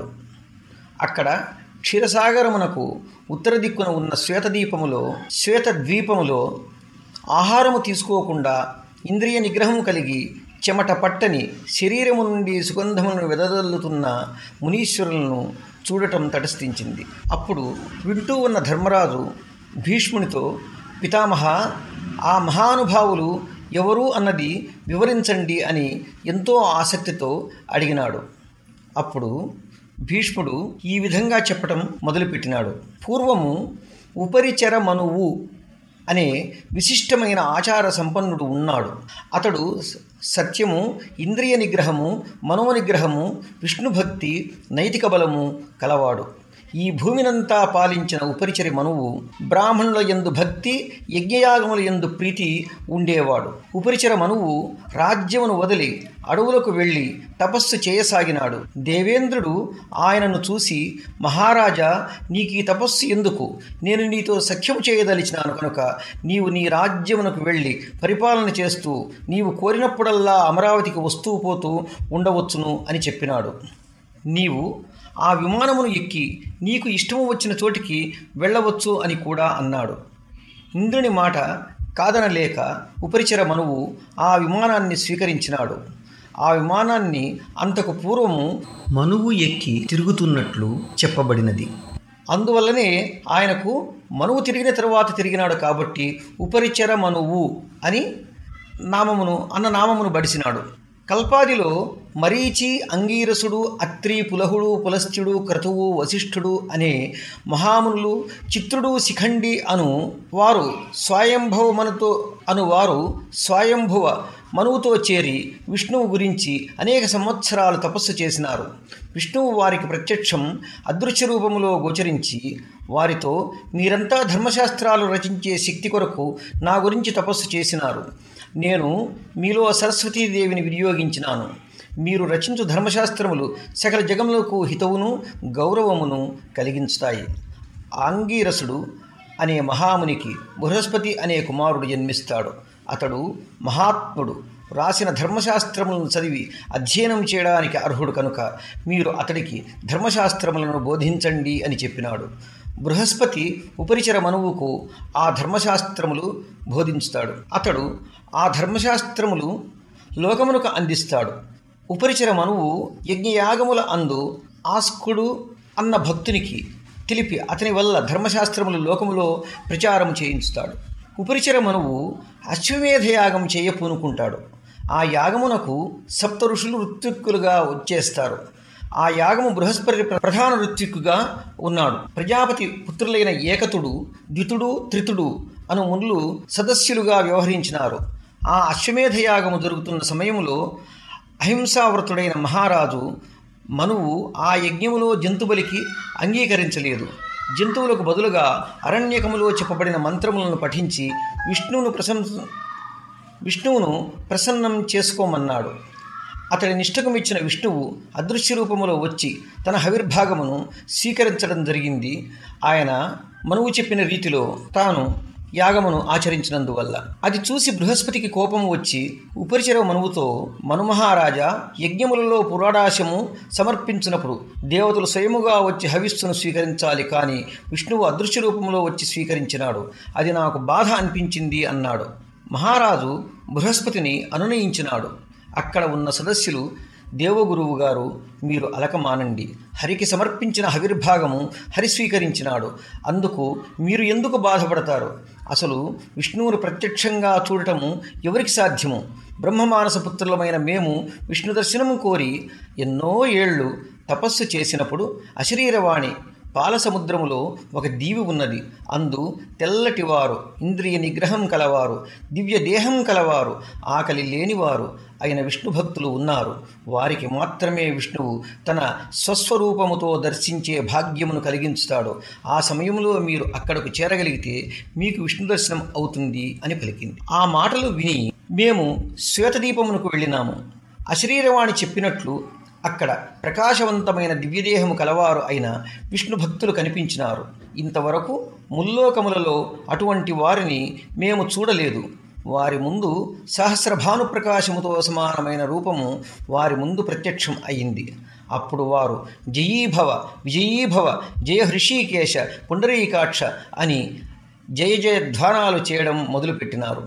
అక్కడ క్షీరసాగరమునకు ఉత్తర దిక్కున ఉన్న శ్వేతదీపములో శ్వేత ద్వీపములో ఆహారము తీసుకోకుండా ఇంద్రియ నిగ్రహం కలిగి చెమట పట్టని శరీరము నుండి సుగంధములను వెదజల్లుతున్న మునీశ్వరులను చూడటం తటస్థించింది అప్పుడు వింటూ ఉన్న ధర్మరాజు భీష్మునితో పితామహ ఆ మహానుభావులు ఎవరు అన్నది వివరించండి అని ఎంతో ఆసక్తితో అడిగినాడు అప్పుడు భీష్ముడు ఈ విధంగా చెప్పటం మొదలుపెట్టినాడు పూర్వము ఉపరిచర మనువు అనే విశిష్టమైన ఆచార సంపన్నుడు ఉన్నాడు అతడు స- సత్యము ఇంద్రియ నిగ్రహము మనోనిగ్రహము విష్ణుభక్తి నైతిక బలము కలవాడు ఈ భూమినంతా పాలించిన ఉపరిచరి మనువు బ్రాహ్మణుల యందు భక్తి యజ్ఞయాగముల యందు ప్రీతి ఉండేవాడు ఉపరిచర మనువు రాజ్యమును వదిలి అడవులకు వెళ్ళి తపస్సు చేయసాగినాడు దేవేంద్రుడు ఆయనను చూసి మహారాజా నీకు ఈ తపస్సు ఎందుకు నేను నీతో సఖ్యము చేయదలిచినాను కనుక నీవు నీ రాజ్యమునకు వెళ్ళి పరిపాలన చేస్తూ నీవు కోరినప్పుడల్లా అమరావతికి వస్తూ పోతూ ఉండవచ్చును అని చెప్పినాడు నీవు ఆ విమానమును ఎక్కి నీకు ఇష్టము వచ్చిన చోటికి వెళ్ళవచ్చు అని కూడా అన్నాడు ఇంద్రుని మాట కాదనలేక ఉపరిచర మనువు ఆ విమానాన్ని స్వీకరించినాడు ఆ విమానాన్ని అంతకు పూర్వము మనువు ఎక్కి తిరుగుతున్నట్లు చెప్పబడినది అందువల్లనే ఆయనకు మనువు తిరిగిన తరువాత తిరిగినాడు కాబట్టి ఉపరిచర మనువు అని నామమును అన్న నామమును బడిసినాడు కల్పాదిలో మరీచి అంగీరసుడు అత్రి పులహుడు పులస్త్యుడు క్రతువు వశిష్ఠుడు అనే మహామునులు చిత్రుడు శిఖండి అను వారు స్వయంభవ మనుతో అను వారు స్వయంభువ మనువుతో చేరి విష్ణువు గురించి అనేక సంవత్సరాలు తపస్సు చేసినారు విష్ణువు వారికి ప్రత్యక్షం అదృశ్య రూపములో గోచరించి వారితో మీరంతా ధర్మశాస్త్రాలు రచించే శక్తి కొరకు నా గురించి తపస్సు చేసినారు నేను మీలో సరస్వతీదేవిని వినియోగించినాను మీరు రచించు ధర్మశాస్త్రములు సకల జగములకు హితవును గౌరవమును కలిగించుతాయి ఆంగీరసుడు అనే మహామునికి బృహస్పతి అనే కుమారుడు జన్మిస్తాడు అతడు మహాత్ముడు రాసిన ధర్మశాస్త్రములను చదివి అధ్యయనం చేయడానికి అర్హుడు కనుక మీరు అతడికి ధర్మశాస్త్రములను బోధించండి అని చెప్పినాడు బృహస్పతి ఉపరిచర మనువుకు ఆ ధర్మశాస్త్రములు బోధించుతాడు అతడు ఆ ధర్మశాస్త్రములు లోకమునకు అందిస్తాడు ఉపరిచర మనువు యజ్ఞయాగముల అందు ఆస్కుడు అన్న భక్తునికి తెలిపి అతని వల్ల ధర్మశాస్త్రములు లోకములో ప్రచారం చేయించుతాడు ఉపరిచర మనువు అశ్వమేధ యాగం చేయ పూనుకుంటాడు ఆ యాగమునకు సప్త ఋషులు ఋత్విక్కులుగా వచ్చేస్తారు ఆ యాగము బృహస్పతి ప్ర- ప్రధాన ఋత్విక్కుగా ఉన్నాడు ప్రజాపతి పుత్రులైన ఏకతుడు ద్వితుడు త్రితుడు అను మునులు సదస్యులుగా వ్యవహరించినారు ఆ అశ్వమేధ యాగము జరుగుతున్న సమయంలో అహింసావ్రతుడైన మహారాజు మనువు ఆ యజ్ఞములో జంతుబలికి అంగీకరించలేదు జంతువులకు బదులుగా అరణ్యకములో చెప్పబడిన మంత్రములను పఠించి విష్ణువును ప్రశంస విష్ణువును ప్రసన్నం చేసుకోమన్నాడు అతడి నిష్టకం ఇచ్చిన విష్ణువు అదృశ్య రూపములో వచ్చి తన హవిర్భాగమును స్వీకరించడం జరిగింది ఆయన మనువు చెప్పిన రీతిలో తాను యాగమును ఆచరించినందువల్ల అది చూసి బృహస్పతికి కోపం వచ్చి ఉపరిచర మనువుతో మనుమహారాజా యజ్ఞములలో పురాడాశము సమర్పించినప్పుడు దేవతలు స్వయముగా వచ్చి హవిస్సును స్వీకరించాలి కానీ విష్ణువు అదృశ్య రూపంలో వచ్చి స్వీకరించినాడు అది నాకు బాధ అనిపించింది అన్నాడు మహారాజు బృహస్పతిని అనునయించినాడు అక్కడ ఉన్న సదస్యులు దేవగురువు గారు మీరు అలక మానండి హరికి సమర్పించిన హవిర్భాగము హరి స్వీకరించినాడు అందుకు మీరు ఎందుకు బాధపడతారు అసలు విష్ణువును ప్రత్యక్షంగా చూడటము ఎవరికి సాధ్యము బ్రహ్మమానస పుత్రులమైన మేము విష్ణు దర్శనము కోరి ఎన్నో ఏళ్ళు తపస్సు చేసినప్పుడు అశరీరవాణి పాలసముద్రములో ఒక దీవి ఉన్నది అందు తెల్లటివారు ఇంద్రియ నిగ్రహం కలవారు దివ్య దేహం కలవారు ఆకలి లేనివారు అయిన విష్ణు భక్తులు ఉన్నారు వారికి మాత్రమే విష్ణువు తన స్వస్వరూపముతో దర్శించే భాగ్యమును కలిగించుతాడు ఆ సమయంలో మీరు అక్కడకు చేరగలిగితే మీకు విష్ణు దర్శనం అవుతుంది అని పలికింది ఆ మాటలు విని మేము శ్వేతదీపమునకు వెళ్ళినాము అశరీరవాణి చెప్పినట్లు అక్కడ ప్రకాశవంతమైన దివ్యదేహము కలవారు అయిన విష్ణు భక్తులు కనిపించినారు ఇంతవరకు ముల్లోకములలో అటువంటి వారిని మేము చూడలేదు వారి ముందు సహస్రభాను ప్రకాశముతో సమానమైన రూపము వారి ముందు ప్రత్యక్షం అయింది అప్పుడు వారు జయీభవ విజయీభవ జయ హృషీకేశ పుండరీకాక్ష అని జయ జయధ్వానాలు చేయడం మొదలుపెట్టినారు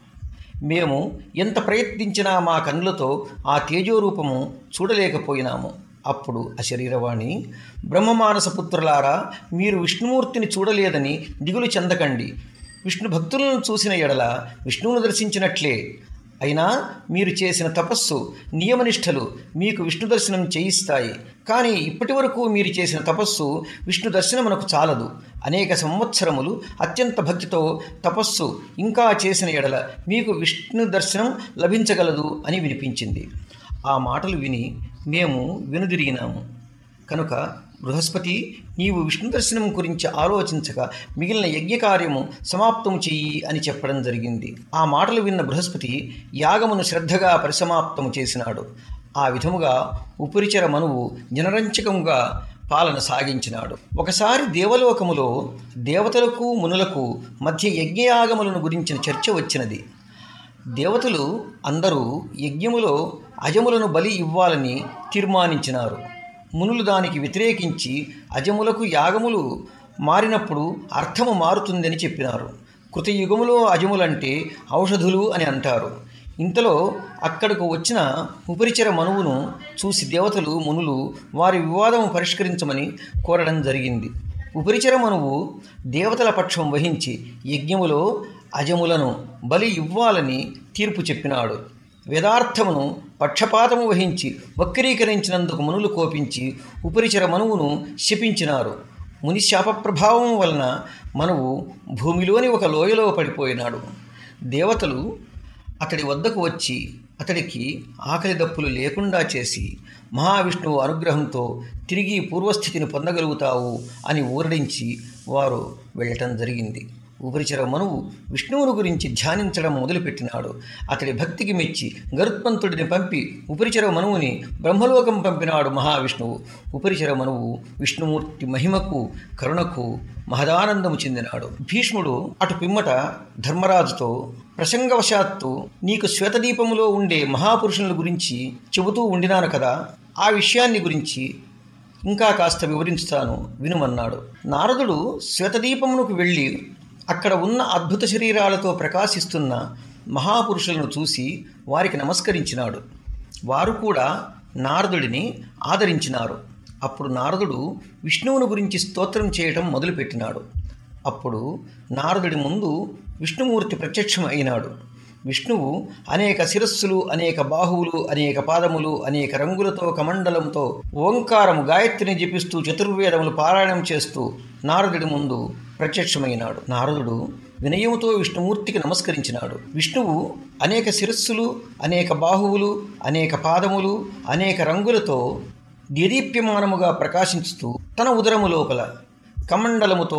మేము ఎంత ప్రయత్నించినా మా కన్నులతో ఆ తేజోరూపము చూడలేకపోయినాము అప్పుడు అశరీరవాణి బ్రహ్మమానస పుత్రులారా మీరు విష్ణుమూర్తిని చూడలేదని దిగులు చెందకండి విష్ణు భక్తులను చూసిన ఎడల విష్ణువును దర్శించినట్లే అయినా మీరు చేసిన తపస్సు నియమనిష్టలు మీకు విష్ణు దర్శనం చేయిస్తాయి కానీ ఇప్పటి వరకు మీరు చేసిన తపస్సు విష్ణు దర్శనమునకు చాలదు అనేక సంవత్సరములు అత్యంత భక్తితో తపస్సు ఇంకా చేసిన ఎడల మీకు విష్ణు దర్శనం లభించగలదు అని వినిపించింది ఆ మాటలు విని మేము వెనుదిరిగినాము కనుక బృహస్పతి నీవు విష్ణు దర్శనం గురించి ఆలోచించక మిగిలిన యజ్ఞకార్యము సమాప్తము చెయ్యి అని చెప్పడం జరిగింది ఆ మాటలు విన్న బృహస్పతి యాగమును శ్రద్ధగా పరిసమాప్తము చేసినాడు ఆ విధముగా ఉపరిచర మనువు జనరంచకంగా పాలన సాగించినాడు ఒకసారి దేవలోకములో దేవతలకు మునులకు మధ్య యజ్ఞయాగములను గురించిన చర్చ వచ్చినది దేవతలు అందరూ యజ్ఞములో అజములను బలి ఇవ్వాలని తీర్మానించినారు మునులు దానికి వ్యతిరేకించి అజములకు యాగములు మారినప్పుడు అర్థము మారుతుందని చెప్పినారు కృతయుగములో అజములంటే ఔషధులు అని అంటారు ఇంతలో అక్కడకు వచ్చిన ఉపరిచర మనువును చూసి దేవతలు మునులు వారి వివాదము పరిష్కరించమని కోరడం జరిగింది ఉపరిచర మనువు దేవతల పక్షం వహించి యజ్ఞములో అజములను బలి ఇవ్వాలని తీర్పు చెప్పినాడు వేదార్థమును పక్షపాతము వహించి వక్రీకరించినందుకు మునులు కోపించి ఉపరిచర మనువును శపించినారు ముని శాప ప్రభావం వలన మనువు భూమిలోని ఒక లోయలో పడిపోయినాడు దేవతలు అతడి వద్దకు వచ్చి అతడికి ఆకలి దప్పులు లేకుండా చేసి మహావిష్ణువు అనుగ్రహంతో తిరిగి పూర్వస్థితిని పొందగలుగుతావు అని ఊరడించి వారు వెళ్ళటం జరిగింది ఉపరిచర మనువు విష్ణువుని గురించి ధ్యానించడం మొదలుపెట్టినాడు అతడి భక్తికి మెచ్చి గరుత్మంతుడిని పంపి ఉపరిచర మనువుని బ్రహ్మలోకం పంపినాడు మహావిష్ణువు ఉపరిచర మనువు విష్ణుమూర్తి మహిమకు కరుణకు మహదానందము చెందినాడు భీష్ముడు అటు పిమ్మట ధర్మరాజుతో ప్రసంగవశాత్తు నీకు శ్వేతదీపములో ఉండే మహాపురుషుల గురించి చెబుతూ ఉండినాను కదా ఆ విషయాన్ని గురించి ఇంకా కాస్త వివరించుతాను వినుమన్నాడు నారదుడు శ్వేతదీపమునకు వెళ్ళి అక్కడ ఉన్న అద్భుత శరీరాలతో ప్రకాశిస్తున్న మహాపురుషులను చూసి వారికి నమస్కరించినాడు వారు కూడా నారదుడిని ఆదరించినారు అప్పుడు నారదుడు విష్ణువుని గురించి స్తోత్రం చేయటం మొదలుపెట్టినాడు అప్పుడు నారదుడి ముందు విష్ణుమూర్తి ప్రత్యక్షం అయినాడు విష్ణువు అనేక శిరస్సులు అనేక బాహువులు అనేక పాదములు అనేక రంగులతో కమండలంతో ఓంకారము గాయత్రిని జపిస్తూ చతుర్వేదములు పారాయణం చేస్తూ నారదుడి ముందు ప్రత్యక్షమైనాడు నారదుడు వినయముతో విష్ణుమూర్తికి నమస్కరించినాడు విష్ణువు అనేక శిరస్సులు అనేక బాహువులు అనేక పాదములు అనేక రంగులతో దేదీప్యమానముగా ప్రకాశించుతూ తన ఉదరము లోపల కమండలముతో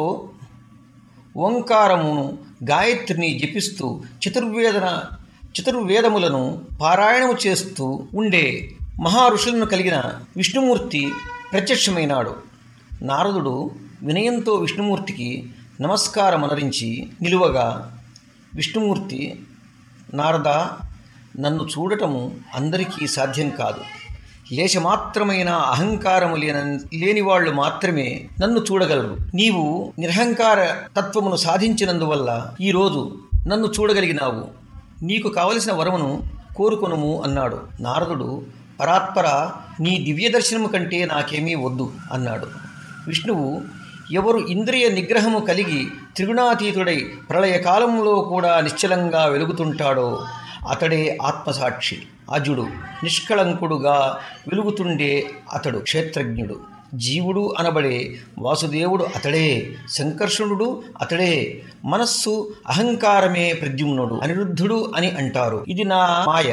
ఓంకారమును గాయత్రిని జపిస్తూ చతుర్వేదన చతుర్వేదములను పారాయణము చేస్తూ ఉండే మహారుషులను కలిగిన విష్ణుమూర్తి ప్రత్యక్షమైనాడు నారదుడు వినయంతో విష్ణుమూర్తికి నమస్కారమనరించి నిలువగా విష్ణుమూర్తి నారద నన్ను చూడటము అందరికీ సాధ్యం కాదు లేశమాత్రమైన అహంకారము లేన లేని వాళ్ళు మాత్రమే నన్ను చూడగలరు నీవు నిరహంకార తత్వమును సాధించినందువల్ల ఈరోజు నన్ను చూడగలిగినావు నీకు కావలసిన వరమును కోరుకొనుము అన్నాడు నారదుడు పరాత్పర నీ దివ్య దర్శనము కంటే నాకేమీ వద్దు అన్నాడు విష్ణువు ఎవరు ఇంద్రియ నిగ్రహము కలిగి త్రిగుణాతీతుడై ప్రళయకాలంలో కూడా నిశ్చలంగా వెలుగుతుంటాడో అతడే ఆత్మసాక్షి అజుడు నిష్కళంకుడుగా వెలుగుతుండే అతడు క్షేత్రజ్ఞుడు జీవుడు అనబడే వాసుదేవుడు అతడే సంకర్షణుడు అతడే మనస్సు అహంకారమే ప్రద్యుమ్నుడు అనిరుద్ధుడు అని అంటారు ఇది నా మాయ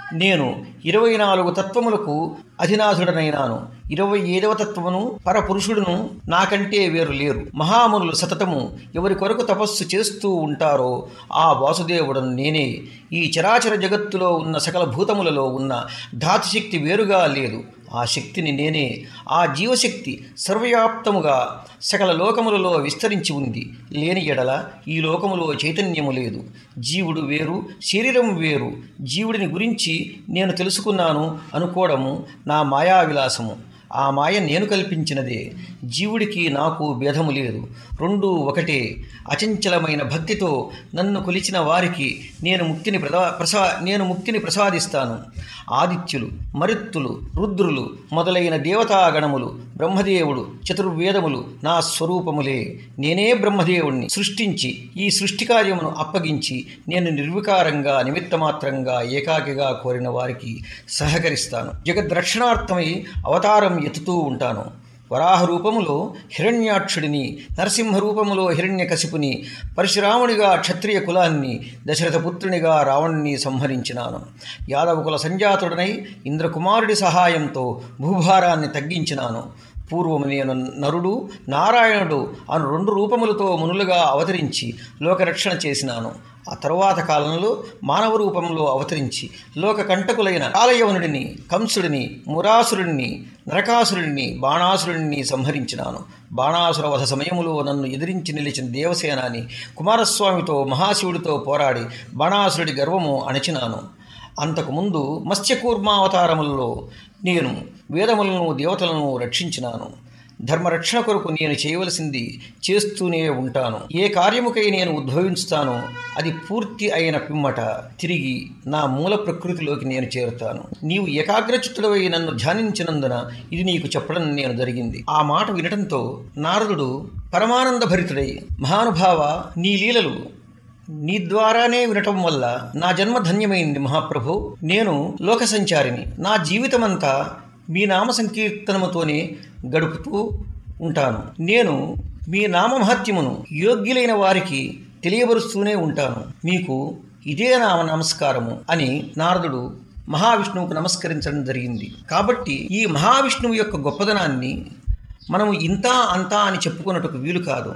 నేను ఇరవై నాలుగు తత్వములకు అధినాథుడనైనాను ఇరవై ఐదవ తత్వమును పరపురుషుడును నాకంటే వేరు లేరు మహామునులు సతతము ఎవరి కొరకు తపస్సు చేస్తూ ఉంటారో ఆ వాసుదేవుడను నేనే ఈ చరాచర జగత్తులో ఉన్న సకల భూతములలో ఉన్న ధాతుశక్తి వేరుగా లేదు ఆ శక్తిని నేనే ఆ జీవశక్తి సర్వవ్యాప్తముగా సకల లోకములలో విస్తరించి ఉంది లేని ఎడల ఈ లోకములో చైతన్యము లేదు జీవుడు వేరు శరీరం వేరు జీవుడిని గురించి నేను తెలుసుకున్నాను అనుకోవడము నా మాయా విలాసము ఆ మాయ నేను కల్పించినదే జీవుడికి నాకు భేదము లేదు రెండు ఒకటే అచంచలమైన భక్తితో నన్ను కొలిచిన వారికి నేను ముక్తిని ప్రసా ప్రసా నేను ముక్తిని ప్రసాదిస్తాను ఆదిత్యులు మరుత్తులు రుద్రులు మొదలైన దేవతాగణములు బ్రహ్మదేవుడు చతుర్వేదములు నా స్వరూపములే నేనే బ్రహ్మదేవుణ్ణి సృష్టించి ఈ సృష్టి కార్యమును అప్పగించి నేను నిర్వికారంగా నిమిత్తమాత్రంగా ఏకాకిగా కోరిన వారికి సహకరిస్తాను జగద్రక్షణార్థమై అవతారం ఎత్తుతూ ఉంటాను వరాహ రూపములో హిరణ్యాక్షుడిని నరసింహ రూపములో హిరణ్యకశిపుని పరశురామునిగా క్షత్రియ కులాన్ని దశరథపుత్రునిగా రావణుని సంహరించినాను యాదవకుల సంజాతుడనై ఇంద్రకుమారుడి సహాయంతో భూభారాన్ని తగ్గించినాను పూర్వము నేను నరుడు నారాయణుడు అను రెండు రూపములతో మునులుగా అవతరించి లోకరక్షణ చేసినాను ఆ తరువాత కాలంలో మానవ రూపంలో అవతరించి లోక కంటకులైన కాలయవనుడిని కంసుడిని మురాసురుడిని నరకాసురుడిని బాణాసురుడిని సంహరించినాను బాణాసుర వధ సమయములో నన్ను ఎదిరించి నిలిచిన దేవసేనాని కుమారస్వామితో మహాశివుడితో పోరాడి బాణాసురుడి గర్వము అణచినాను అంతకుముందు మత్స్యకూర్మావతారములలో నేను వేదములను దేవతలను రక్షించినాను ధర్మరక్షణ కొరకు నేను చేయవలసింది చేస్తూనే ఉంటాను ఏ కార్యముకై నేను ఉద్భవించుతానో అది పూర్తి అయిన పిమ్మట తిరిగి నా మూల ప్రకృతిలోకి నేను చేరుతాను నీవు ఏకాగ్రచిత్తుడవై నన్ను ధ్యానించినందున ఇది నీకు చెప్పడం నేను జరిగింది ఆ మాట వినటంతో నారదుడు పరమానంద భరితుడై మహానుభావ నీ లీలలు నీ ద్వారానే వినటం వల్ల నా జన్మ ధన్యమైంది మహాప్రభు నేను లోక సంచారిని నా జీవితమంతా మీ నామ సంకీర్తనముతోనే గడుపుతూ ఉంటాను నేను మీ నామమహత్యమును యోగ్యులైన వారికి తెలియబరుస్తూనే ఉంటాను మీకు ఇదే నామ నమస్కారము అని నారదుడు మహావిష్ణువుకు నమస్కరించడం జరిగింది కాబట్టి ఈ మహావిష్ణువు యొక్క గొప్పదనాన్ని మనము ఇంత అంతా అని చెప్పుకున్నట్టుకు వీలు కాదు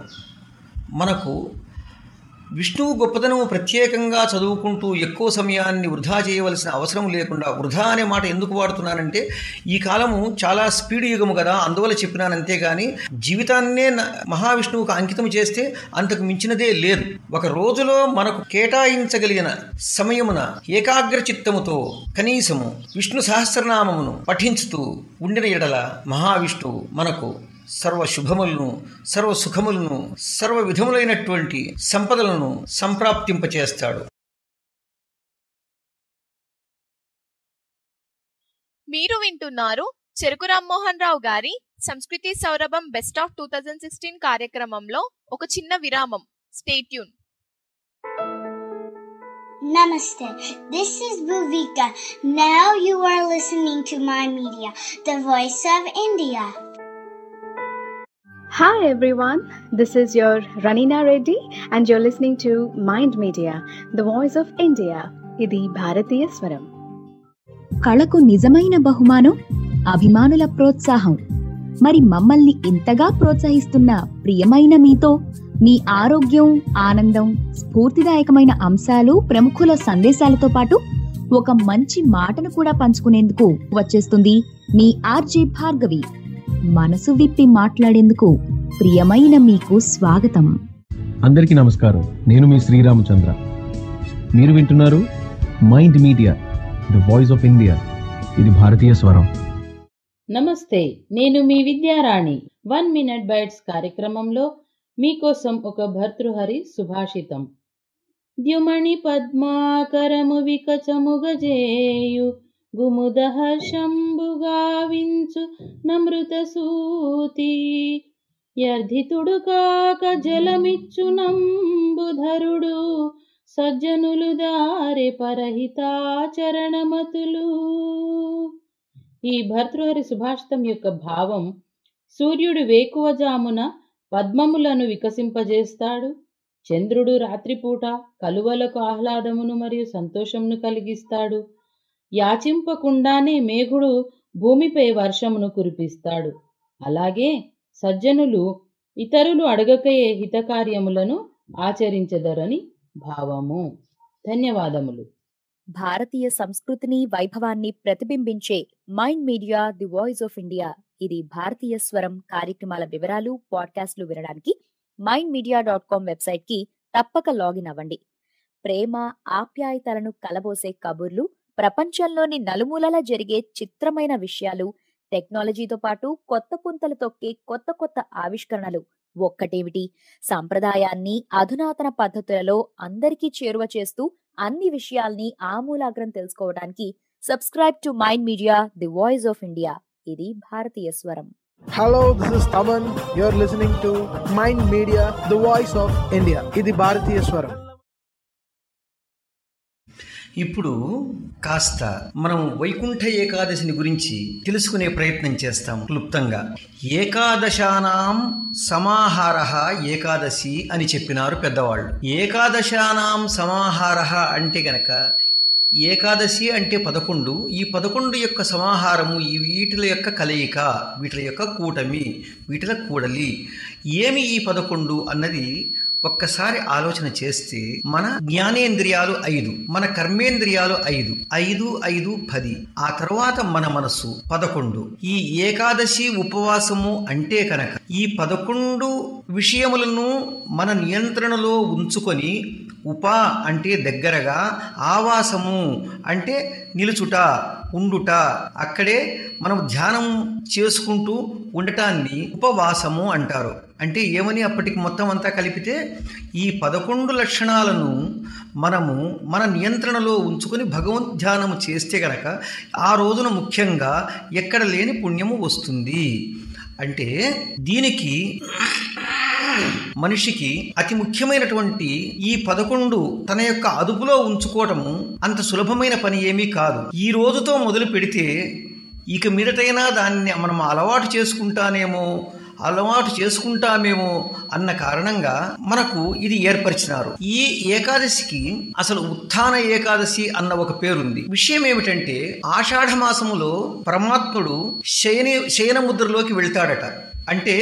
మనకు విష్ణువు గొప్పదనము ప్రత్యేకంగా చదువుకుంటూ ఎక్కువ సమయాన్ని వృధా చేయవలసిన అవసరం లేకుండా వృధా అనే మాట ఎందుకు వాడుతున్నానంటే ఈ కాలము చాలా స్పీడ్ యుగము కదా అందువల్ల చెప్పినాను అంతేగాని జీవితాన్నే న- మహావిష్ణువుకు అంకితం చేస్తే అంతకు మించినదే లేదు ఒక రోజులో మనకు కేటాయించగలిగిన సమయమున ఏకాగ్ర చిత్తముతో కనీసము విష్ణు సహస్రనామమును పఠించుతూ ఉండిన ఎడల మహావిష్ణువు మనకు సర్వ శుభములను సర్వ సుఖములను సర్వ విధములైనటువంటి సంపదలను సంప్రాప్తింపచేస్తాడు మీరు వింటున్నారు చెరుకు రామ్మోహన్ రావు గారి సంస్కృతి సౌరభం best of two thousand sixteen కార్యక్రమంలో ఒక చిన్న విరామం stay tuned Namaste. This is Bhuvika. Now you are listening to my media, the voice of India. Hi everyone, this is your Ranina Reddy and you're listening to Mind Media, the voice of India. ఇది భారతీయ స్వరం కళకు నిజమైన బహుమానం అభిమానుల ప్రోత్సాహం మరి మమ్మల్ని ఇంతగా ప్రోత్సహిస్తున్న ప్రియమైన మీతో మీ ఆరోగ్యం ఆనందం స్ఫూర్తిదాయకమైన అంశాలు ప్రముఖుల సందేశాలతో పాటు ఒక మంచి మాటను కూడా పంచుకునేందుకు వచ్చేస్తుంది మీ ఆర్జే భార్గవి మనసు విప్పి మాట్లాడేందుకు ప్రియమైన మీకు స్వాగతం అందరికీ నమస్కారం నేను మీ శ్రీరామచంద్ర మీరు వింటున్నారు mind media the voice of India ఇది భారతీయ స్వరం నమస్తే నేను మీ విద్యారాణి వన్ మినిట్ బైట్స్ కార్యక్రమంలో మీకోసం ఒక భర్తృహరి సుభాషితం ద్యుమణి పద్మాకరము వికచము గజేయు గుముదహ శంభుగావించు నమృత సూతి యర్ధితుడు కాక జలమిచ్చు నంబుధరుడు సజ్జనులు దారి పరహితాచరణమతులు ఈ భర్తృహరి సుభాషితం యొక్క భావం సూర్యుడు వేకువజామున పద్మములను వికసింపజేస్తాడు చంద్రుడు రాత్రిపూట కలువలకు ఆహ్లాదమును మరియు సంతోషమును కలిగిస్తాడు యాచింపకుండానే మేఘుడు భూమిపై వర్షమును కురిపిస్తాడు అలాగే సజ్జనులు ఇతరులు అడగకయే హితకార్యములను ఆచరించదరని భావము ధన్యవాదములు భారతీయ సంస్కృతిని వైభవాన్ని ప్రతిబింబించే mind media the voice of India ఇది భారతీయ స్వరం కార్యక్రమాల వివరాలు పాడ్కాస్ట్లు వినడానికి mind media dot com website కి తప్పక లాగిన్ అవ్వండి ప్రేమ ఆప్యాయతలను కలబోసే కబుర్లు ప్రపంచంలోని నలుమూలల జరిగే చిత్రమైన విషయాలు టెక్నాలజీతో పాటు కొత్త పుంతలు తొక్కే కొత్త కొత్త ఆవిష్కరణలు ఒక్కటేమిటి సంప్రదాయాన్ని అధునాతన పద్ధతులలో అందరికీ చేరువ చేస్తూ అన్ని విషయాల్ని ఆమూలాగ్రం తెలుసుకోవడానికి subscribe to mind media the voice of India ఇది భారతీయ స్వరం Hello, this is Taman. You're listening to Mind Media, the voice of India. ఇది భారతీయ స్వరం ఇప్పుడు కాస్త మనం వైకుంఠ ఏకాదశిని గురించి తెలుసుకునే ప్రయత్నం చేస్తాం క్లుప్తంగా ఏకాదశానాం సమాహార ఏకాదశి అని చెప్పినారు పెద్దవాళ్ళు ఏకాదశానాం సమాహార అంటే గనక ఏకాదశి అంటే పదకొండు ఈ పదకొండు యొక్క సమాహారము ఈ వీటిల యొక్క కలయిక వీటిల యొక్క కూటమి వీటిల కూడలి ఏమి ఈ పదకొండు అన్నది ఒక్కసారి ఆలోచన చేస్తే మన జ్ఞానేంద్రియాలు ఐదు మన కర్మేంద్రియాలు ఐదు ఐదు ఐదు పది ఆ తర్వాత మన మనస్సు పదకొండు ఈ ఏకాదశి ఉపవాసము అంటే కనుక ఈ పదకొండు విషయములను మన నియంత్రణలో ఉంచుకొని ఉప అంటే దగ్గరగా ఆవాసము అంటే నిలుచుట ఉండుట అక్కడే మనం ధ్యానం చేసుకుంటూ ఉండటాన్ని ఉపవాసము అంటారు అంటే ఏమని అప్పటికి మొత్తం అంతా కలిపితే ఈ పదకొండు లక్షణాలను మనము మన నియంత్రణలో ఉంచుకొని భగవద్ ధ్యానము చేస్తే గనక ఆ రోజున ముఖ్యంగా ఎక్కడ లేని పుణ్యము వస్తుంది అంటే దీనికి మనిషికి అతి ముఖ్యమైనటువంటి ఈ పదకొండు తన యొక్క అదుపులో ఉంచుకోవటము అంత సులభమైన పని ఏమీ కాదు ఈ రోజుతో మొదలు పెడితే ఇక మీదటైనా దాన్ని మనం అలవాటు చేసుకుంటానేమో అలవాటు చేసుకుంటామేమో అన్న కారణంగా మనకు ఇది ఏర్పరిచినారు ఈ ఏకాదశికి అసలు ఉత్థాన ఏకాదశి అన్న ఒక పేరుంది విషయం ఏమిటంటే ఆషాఢ మాసములో పరమాత్ముడు శయని శయన ముద్రలోకి వెళ్తాడట అంటే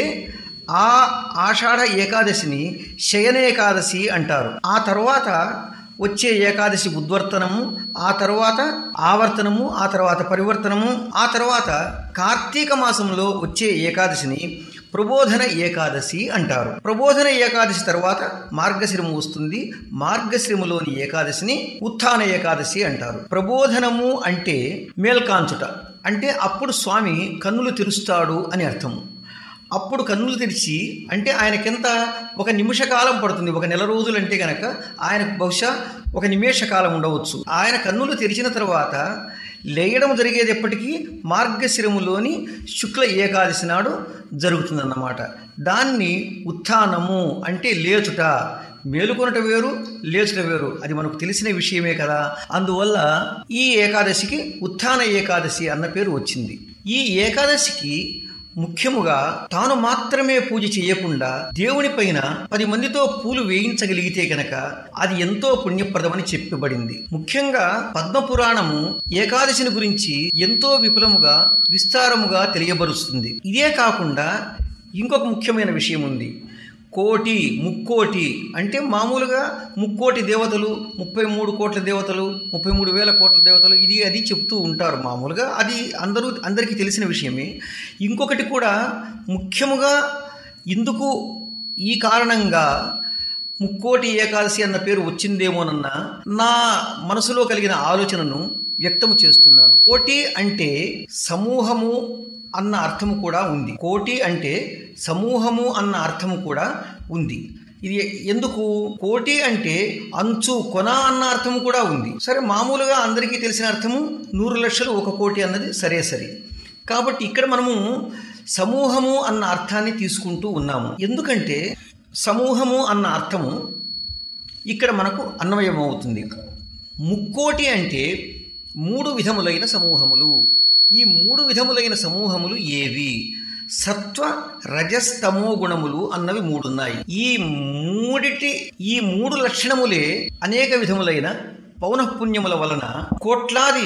ఆ ఆషాఢ ఏకాదశిని శయన ఏకాదశి అంటారు ఆ తర్వాత వచ్చే ఏకాదశి ఉద్వర్తనము ఆ తర్వాత ఆవర్తనము ఆ తర్వాత పరివర్తనము ఆ తర్వాత కార్తీక మాసంలో వచ్చే ఏకాదశిని ప్రబోధన ఏకాదశి అంటారు ప్రబోధన ఏకాదశి తర్వాత మార్గశిరము వస్తుంది మార్గశిరములోని ఏకాదశిని ఉత్థాన ఏకాదశి అంటారు ప్రబోధనము అంటే మేల్కాంచుట అంటే అప్పుడు స్వామి కన్నులు తెరుస్తాడు అని అర్థము అప్పుడు కన్నులు తెరిచి అంటే ఆయనకెంత ఒక నిమిష కాలం పడుతుంది ఒక నెల రోజులు అంటే గనక ఆయనకు బహుశా ఒక నిమేష కాలం ఉండవచ్చు ఆయన కన్నులు తెరిచిన తర్వాత లేయడం జరిగేది ఎప్పటికీ మార్గశిరములోని శుక్ల ఏకాదశి నాడు జరుగుతుందన్నమాట దాన్ని ఉత్థానము అంటే లేచుట మేలుకొనట వేరు లేచుట వేరు అది మనకు తెలిసిన విషయమే కదా అందువల్ల ఈ ఏకాదశికి ఉత్థాన ఏకాదశి అన్న పేరు వచ్చింది ఈ ఏకాదశికి ముఖ్యముగా తాను మాత్రమే పూజ చేయకుండా దేవుని పైన పది మందితో పూలు వేయించగలిగితే గనక అది ఎంతో పుణ్యప్రదమని చెప్పబడింది ముఖ్యంగా పద్మపురాణము ఏకాదశిని గురించి ఎంతో విపులముగా విస్తారముగా తెలియబరుస్తుంది ఇదే కాకుండా ఇంకొక ముఖ్యమైన విషయం ఉంది కోటి ముక్కోటి అంటే మామూలుగా ముక్కోటి దేవతలు ముప్పై మూడు కోట్ల దేవతలు ముప్పై మూడు వేల కోట్ల దేవతలు ఇది అది చెప్తూ ఉంటారు మామూలుగా అది అందరూ అందరికీ తెలిసిన విషయమే ఇంకొకటి కూడా ముఖ్యముగా ఇందుకు ఈ కారణంగా ముక్కోటి ఏకాదశి అన్న పేరు వచ్చిందేమోనన్న నా మనసులో కలిగిన ఆలోచనను వ్యక్తము చేస్తున్నాను కోటి అంటే సమూహము అన్న అర్థము కూడా ఉంది కోటి అంటే సమూహము అన్న అర్థము కూడా ఉంది ఇది ఎందుకు కోటి అంటే అంచు కొన అన్న అర్థము కూడా ఉంది సరే మామూలుగా అందరికీ తెలిసిన అర్థము నూరు లక్షలు ఒక కోటి అన్నది సరే సరే కాబట్టి ఇక్కడ మనము సమూహము అన్న అర్థాన్ని తీసుకుంటూ ఉన్నాము ఎందుకంటే సమూహము అన్న అర్థము ఇక్కడ మనకు అన్వయం అవుతుంది ముక్కోటి అంటే మూడు విధములైన సమూహములు ఈ మూడు విధములైన సమూహములు ఏవి సత్వ రజస్తమో గుణములు అన్నవి మూడున్నాయి ఈ మూడిటి ఈ మూడు లక్షణములే అనేక విధములైన పౌనఃపుణ్యముల వలన కోట్లాది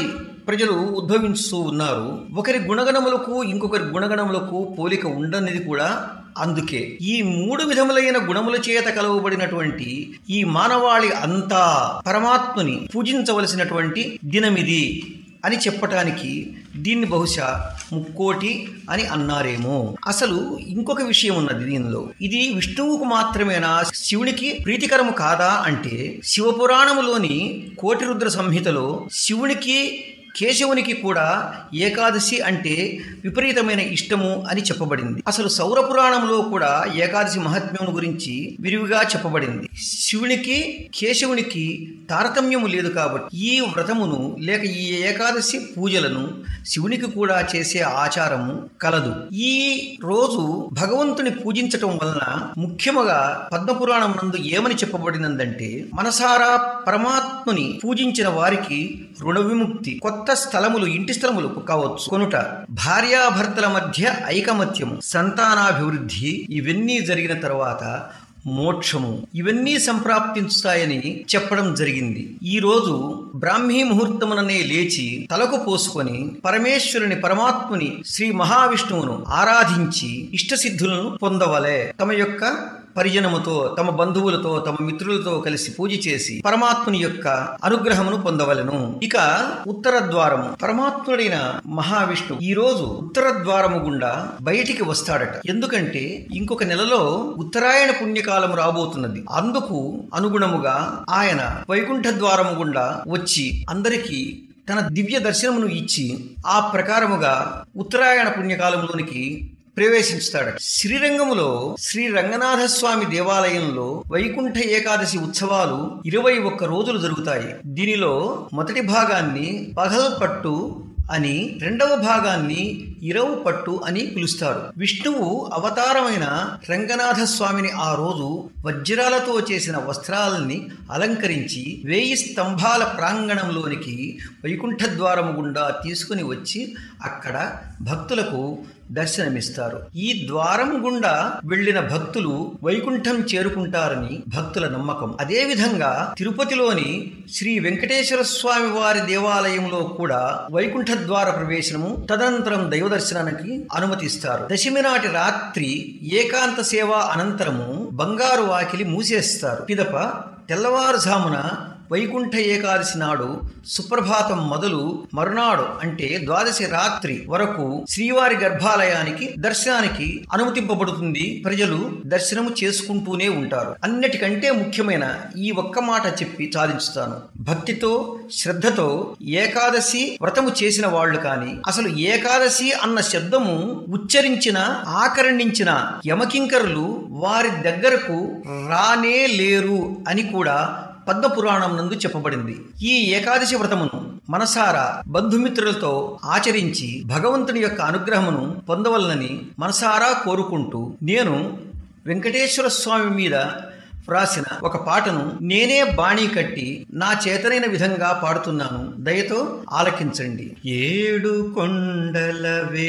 ప్రజలు ఉద్భవిస్తూ ఉన్నారు ఒకరి గుణగణములకు ఇంకొకరి గుణగణములకు పోలిక ఉండనిది కూడా అందుకే ఈ మూడు విధములైన గుణముల చేత కలవబడినటువంటి ఈ మానవాళి అంతా పరమాత్మని పూజించవలసినటువంటి దినమిది అని చెప్పటానికి దీన్ని బహుశా ముక్కోటి అని అన్నారేమో అసలు ఇంకొక విషయం ఉన్నది దీనిలో ఇది విష్ణువుకు మాత్రమేనా శివునికి ప్రీతికరము కాదా అంటే శివపురాణములోని కోటి రుద్ర సంహితలో శివునికి కేశవునికి కూడా ఏకాదశి అంటే విపరీతమైన ఇష్టము అని చెప్పబడింది అసలు సౌర పురాణంలో కూడా ఏకాదశి మహాత్మ్యం గురించి విరివిగా చెప్పబడింది శివునికి కేశవునికి తారతమ్యము లేదు కాబట్టి ఈ వ్రతమును లేక ఈ ఏకాదశి పూజలను శివునికి కూడా చేసే ఆచారము కలదు ఈ రోజు భగవంతుని పూజించటం వలన ముఖ్యముగా పద్మపురాణం నందు ఏమని చెప్పబడినందంటే మనసారా పరమాత్ముని పూజించిన వారికి రుణ విముక్తి కొత్త స్థలములు ఇంటి స్థలములు కావచ్చు కొనుట భార్యాభర్తల మధ్య ఐకమత్యము సంతానాభివృద్ధి ఇవన్నీ జరిగిన తర్వాత మోక్షము ఇవన్నీ సంప్రాప్తిస్తాయని చెప్పడం జరిగింది ఈ రోజు బ్రాహ్మీ ముహూర్తముననే లేచి తలకు పోసుకొని పరమేశ్వరుని పరమాత్ముని శ్రీ మహావిష్ణువును ఆరాధించి ఇష్టసిద్ధులను పొందవలే తమ యొక్క పరిజనముతో తమ బంధువులతో తమ మిత్రులతో కలిసి పూజ చేసి పరమాత్ముని యొక్క అనుగ్రహమును పొందవలను ఇక ఉత్తర ద్వారము పరమాత్ముడైన మహావిష్ణు ఈ రోజు ఉత్తర ద్వారము గుండా బయటికి వస్తాడట ఎందుకంటే ఇంకొక నెలలో ఉత్తరాయణ పుణ్యకాలం రాబోతున్నది అందుకు అనుగుణముగా ఆయన వైకుంఠ ద్వారము గుండా వచ్చి అందరికీ తన దివ్య దర్శనమును ఇచ్చి ఆ ప్రకారముగా ఉత్తరాయణ పుణ్యకాలంలోనికి ప్రవేశించుతాడట శ్రీరంగములో శ్రీ రంగనాథ స్వామి దేవాలయంలో వైకుంఠ ఏకాదశి ఉత్సవాలు ఇరవై ఒక్క రోజులు జరుగుతాయి దీనిలో మొదటి భాగాన్ని పగల్పట్టు అని రెండవ భాగాన్ని ఇరవు పట్టు అని పిలుస్తారు విష్ణువు అవతారమైన రంగనాథ స్వామిని ఆ రోజు వజ్రాలతో చేసిన వస్త్రాలని అలంకరించి వేయి స్తంభాల ప్రాంగణంలోనికి వైకుంఠ ద్వారము గుండా తీసుకుని వచ్చి అక్కడ భక్తులకు దర్శనమిస్తారు ఈ ద్వారం గుండా వెళ్లిన భక్తులు వైకుంఠం చేరుకుంటారని భక్తుల నమ్మకం అదేవిధంగా తిరుపతిలోని శ్రీ వెంకటేశ్వర స్వామి వారి దేవాలయంలో కూడా వైకుంఠ ద్వార ప్రవేశనము తదనంతరం దైవ దర్శనానికి అనుమతిస్తారు దశమి నాటి రాత్రి ఏకాంత సేవ అనంతరము బంగారు వాకిలి మూసేస్తారు పిదప తెల్లవారుజామున వైకుంఠ ఏకాదశి నాడు సుప్రభాతం మొదలు మరునాడు అంటే ద్వాదశి రాత్రి వరకు శ్రీవారి గర్భాలయానికి దర్శనానికి అనుమతింపబడుతుంది ప్రజలు దర్శనము చేసుకుంటూనే ఉంటారు అన్నిటికంటే ముఖ్యమైన ఈ ఒక్క మాట చెప్పి సాధించుతాను భక్తితో శ్రద్ధతో ఏకాదశి వ్రతము చేసిన వాళ్ళు కానీ అసలు ఏకాదశి అన్న శబ్దము ఉచ్చరించిన ఆకరణించిన యమకింకరులు వారి దగ్గరకు రానే లేరు అని కూడా పద్మపురాణం నందు చెప్పబడింది ఈ ఏకాదశి వ్రతమును మనసారా బంధుమిత్రులతో ఆచరించి భగవంతుని యొక్క అనుగ్రహమును పొందవలనని మనసారా కోరుకుంటూ నేను వెంకటేశ్వర స్వామి మీద వ్రాసిన ఒక పాటను నేనే బాణీ కట్టి నా చేతనైన విధంగా పాడుతున్నాను దయతో ఆలకించండి ఏడు కొండల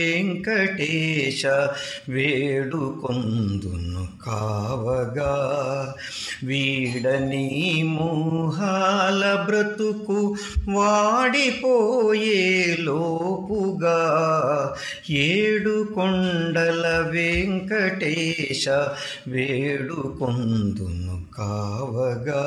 వెంకటేశ వేడు కొందును కావగా వీడని మోహాల బ్రతుకు వాడిపోయే లోపుగా ఏడు కొండల వెంకటేశ వేడు కొందును కావగా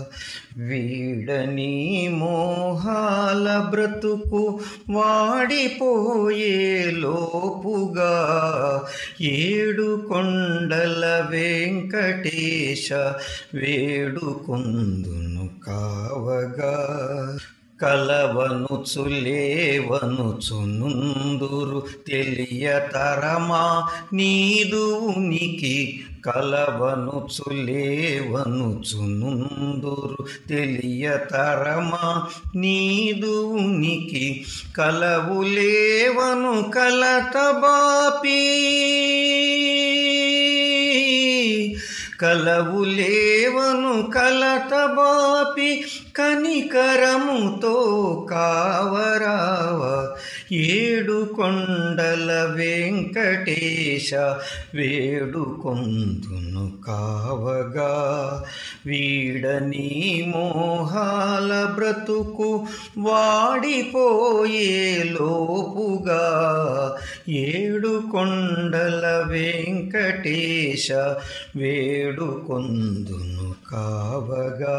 వీడని మోహాల బ్రతుకు వాడిపోయే లోపుగా ఏడు కొండల వెంకటేశ వేడుకొందును కావగా కలవను చులేవను చునుందురు తెలియతరమా నీదు ఉనికి కలవను చులేవను చునుందురు తెలియతరమా నీదు ఉనికి కలవులేవను కలతబాపీ కలవులేవను కలతబాపి కనికరముతో కావరావ ఏడు కొండల వెంకటేశ వేడుకొందును కావగా వీడని మోహాల బ్రతుకు వాడిపోయే లోపుగా ఏడు కొండల వెంకటేశ వేడుకొందును కావగా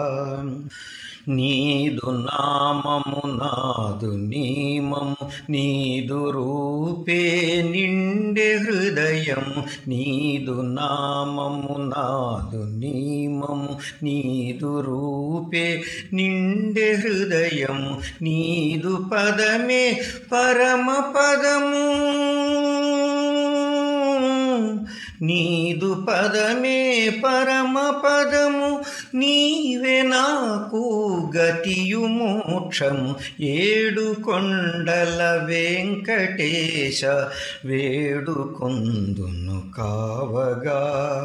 నీదు నామము నాదు నీమము నీదు రూపే నిండే హృదయం నీదు నామము నాదు నీమము నీదు రూపే నిండే హృదయం నీదు పదమే పరమ పదము నీదు పదమే పరమ పదము నీవే నాకు గతియు మోక్షము ఏడు కొండల వెంకటేశ వేడుకొందును కావగా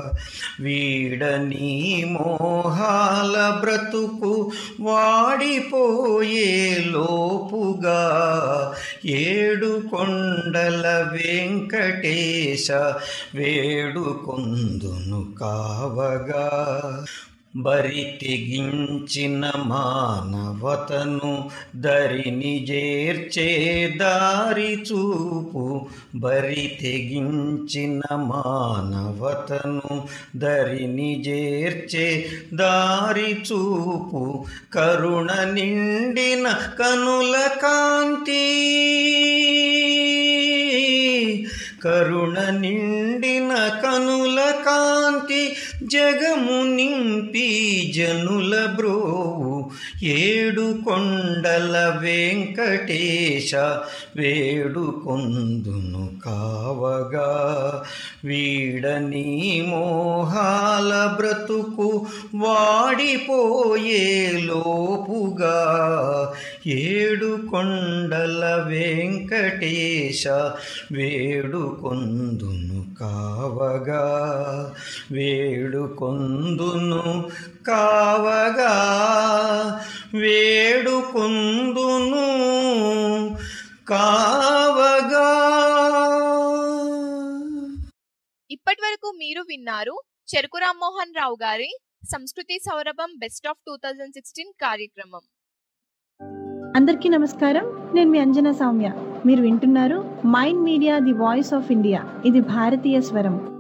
వీడని మోహాల బ్రతుకు వాడిపోయే లోపుగా ఏడు కొండల వెంకటేశ వేడుకొందును కావగా బరి తెగించిన మానవతను దరిని చేర్చే దారి చూపు బరి తెగించిన మానవతను దరిని చేర్చే దారి చూపు కరుణ నిండిన కనుల కాంతి కరుణ నిండిన కనుల కాంతి జగము నింపి జనుల బ్రోవు ఏడు కొండల వెంకటేశ వేడుకొందును కావగా వీడని మోహాల బ్రతుకు వాడిపోయే లోపుగా ఏడు కొండల వెంకటేశ వేడుకొందును కావగా వేడుకొందును కావగా వేడుకొందును కావగా ఇప్పటి వరకు మీరు విన్నారు చెరుకు రామ్మోహన్ రావు గారి సంస్కృతి సౌరభం best of two thousand sixteen కార్యక్రమం అందరికీ నమస్కారం నేను మీ అంజనా సౌమ్య మీరు వింటున్నారు mind media the voice of India ఇది భారతీయ స్వరం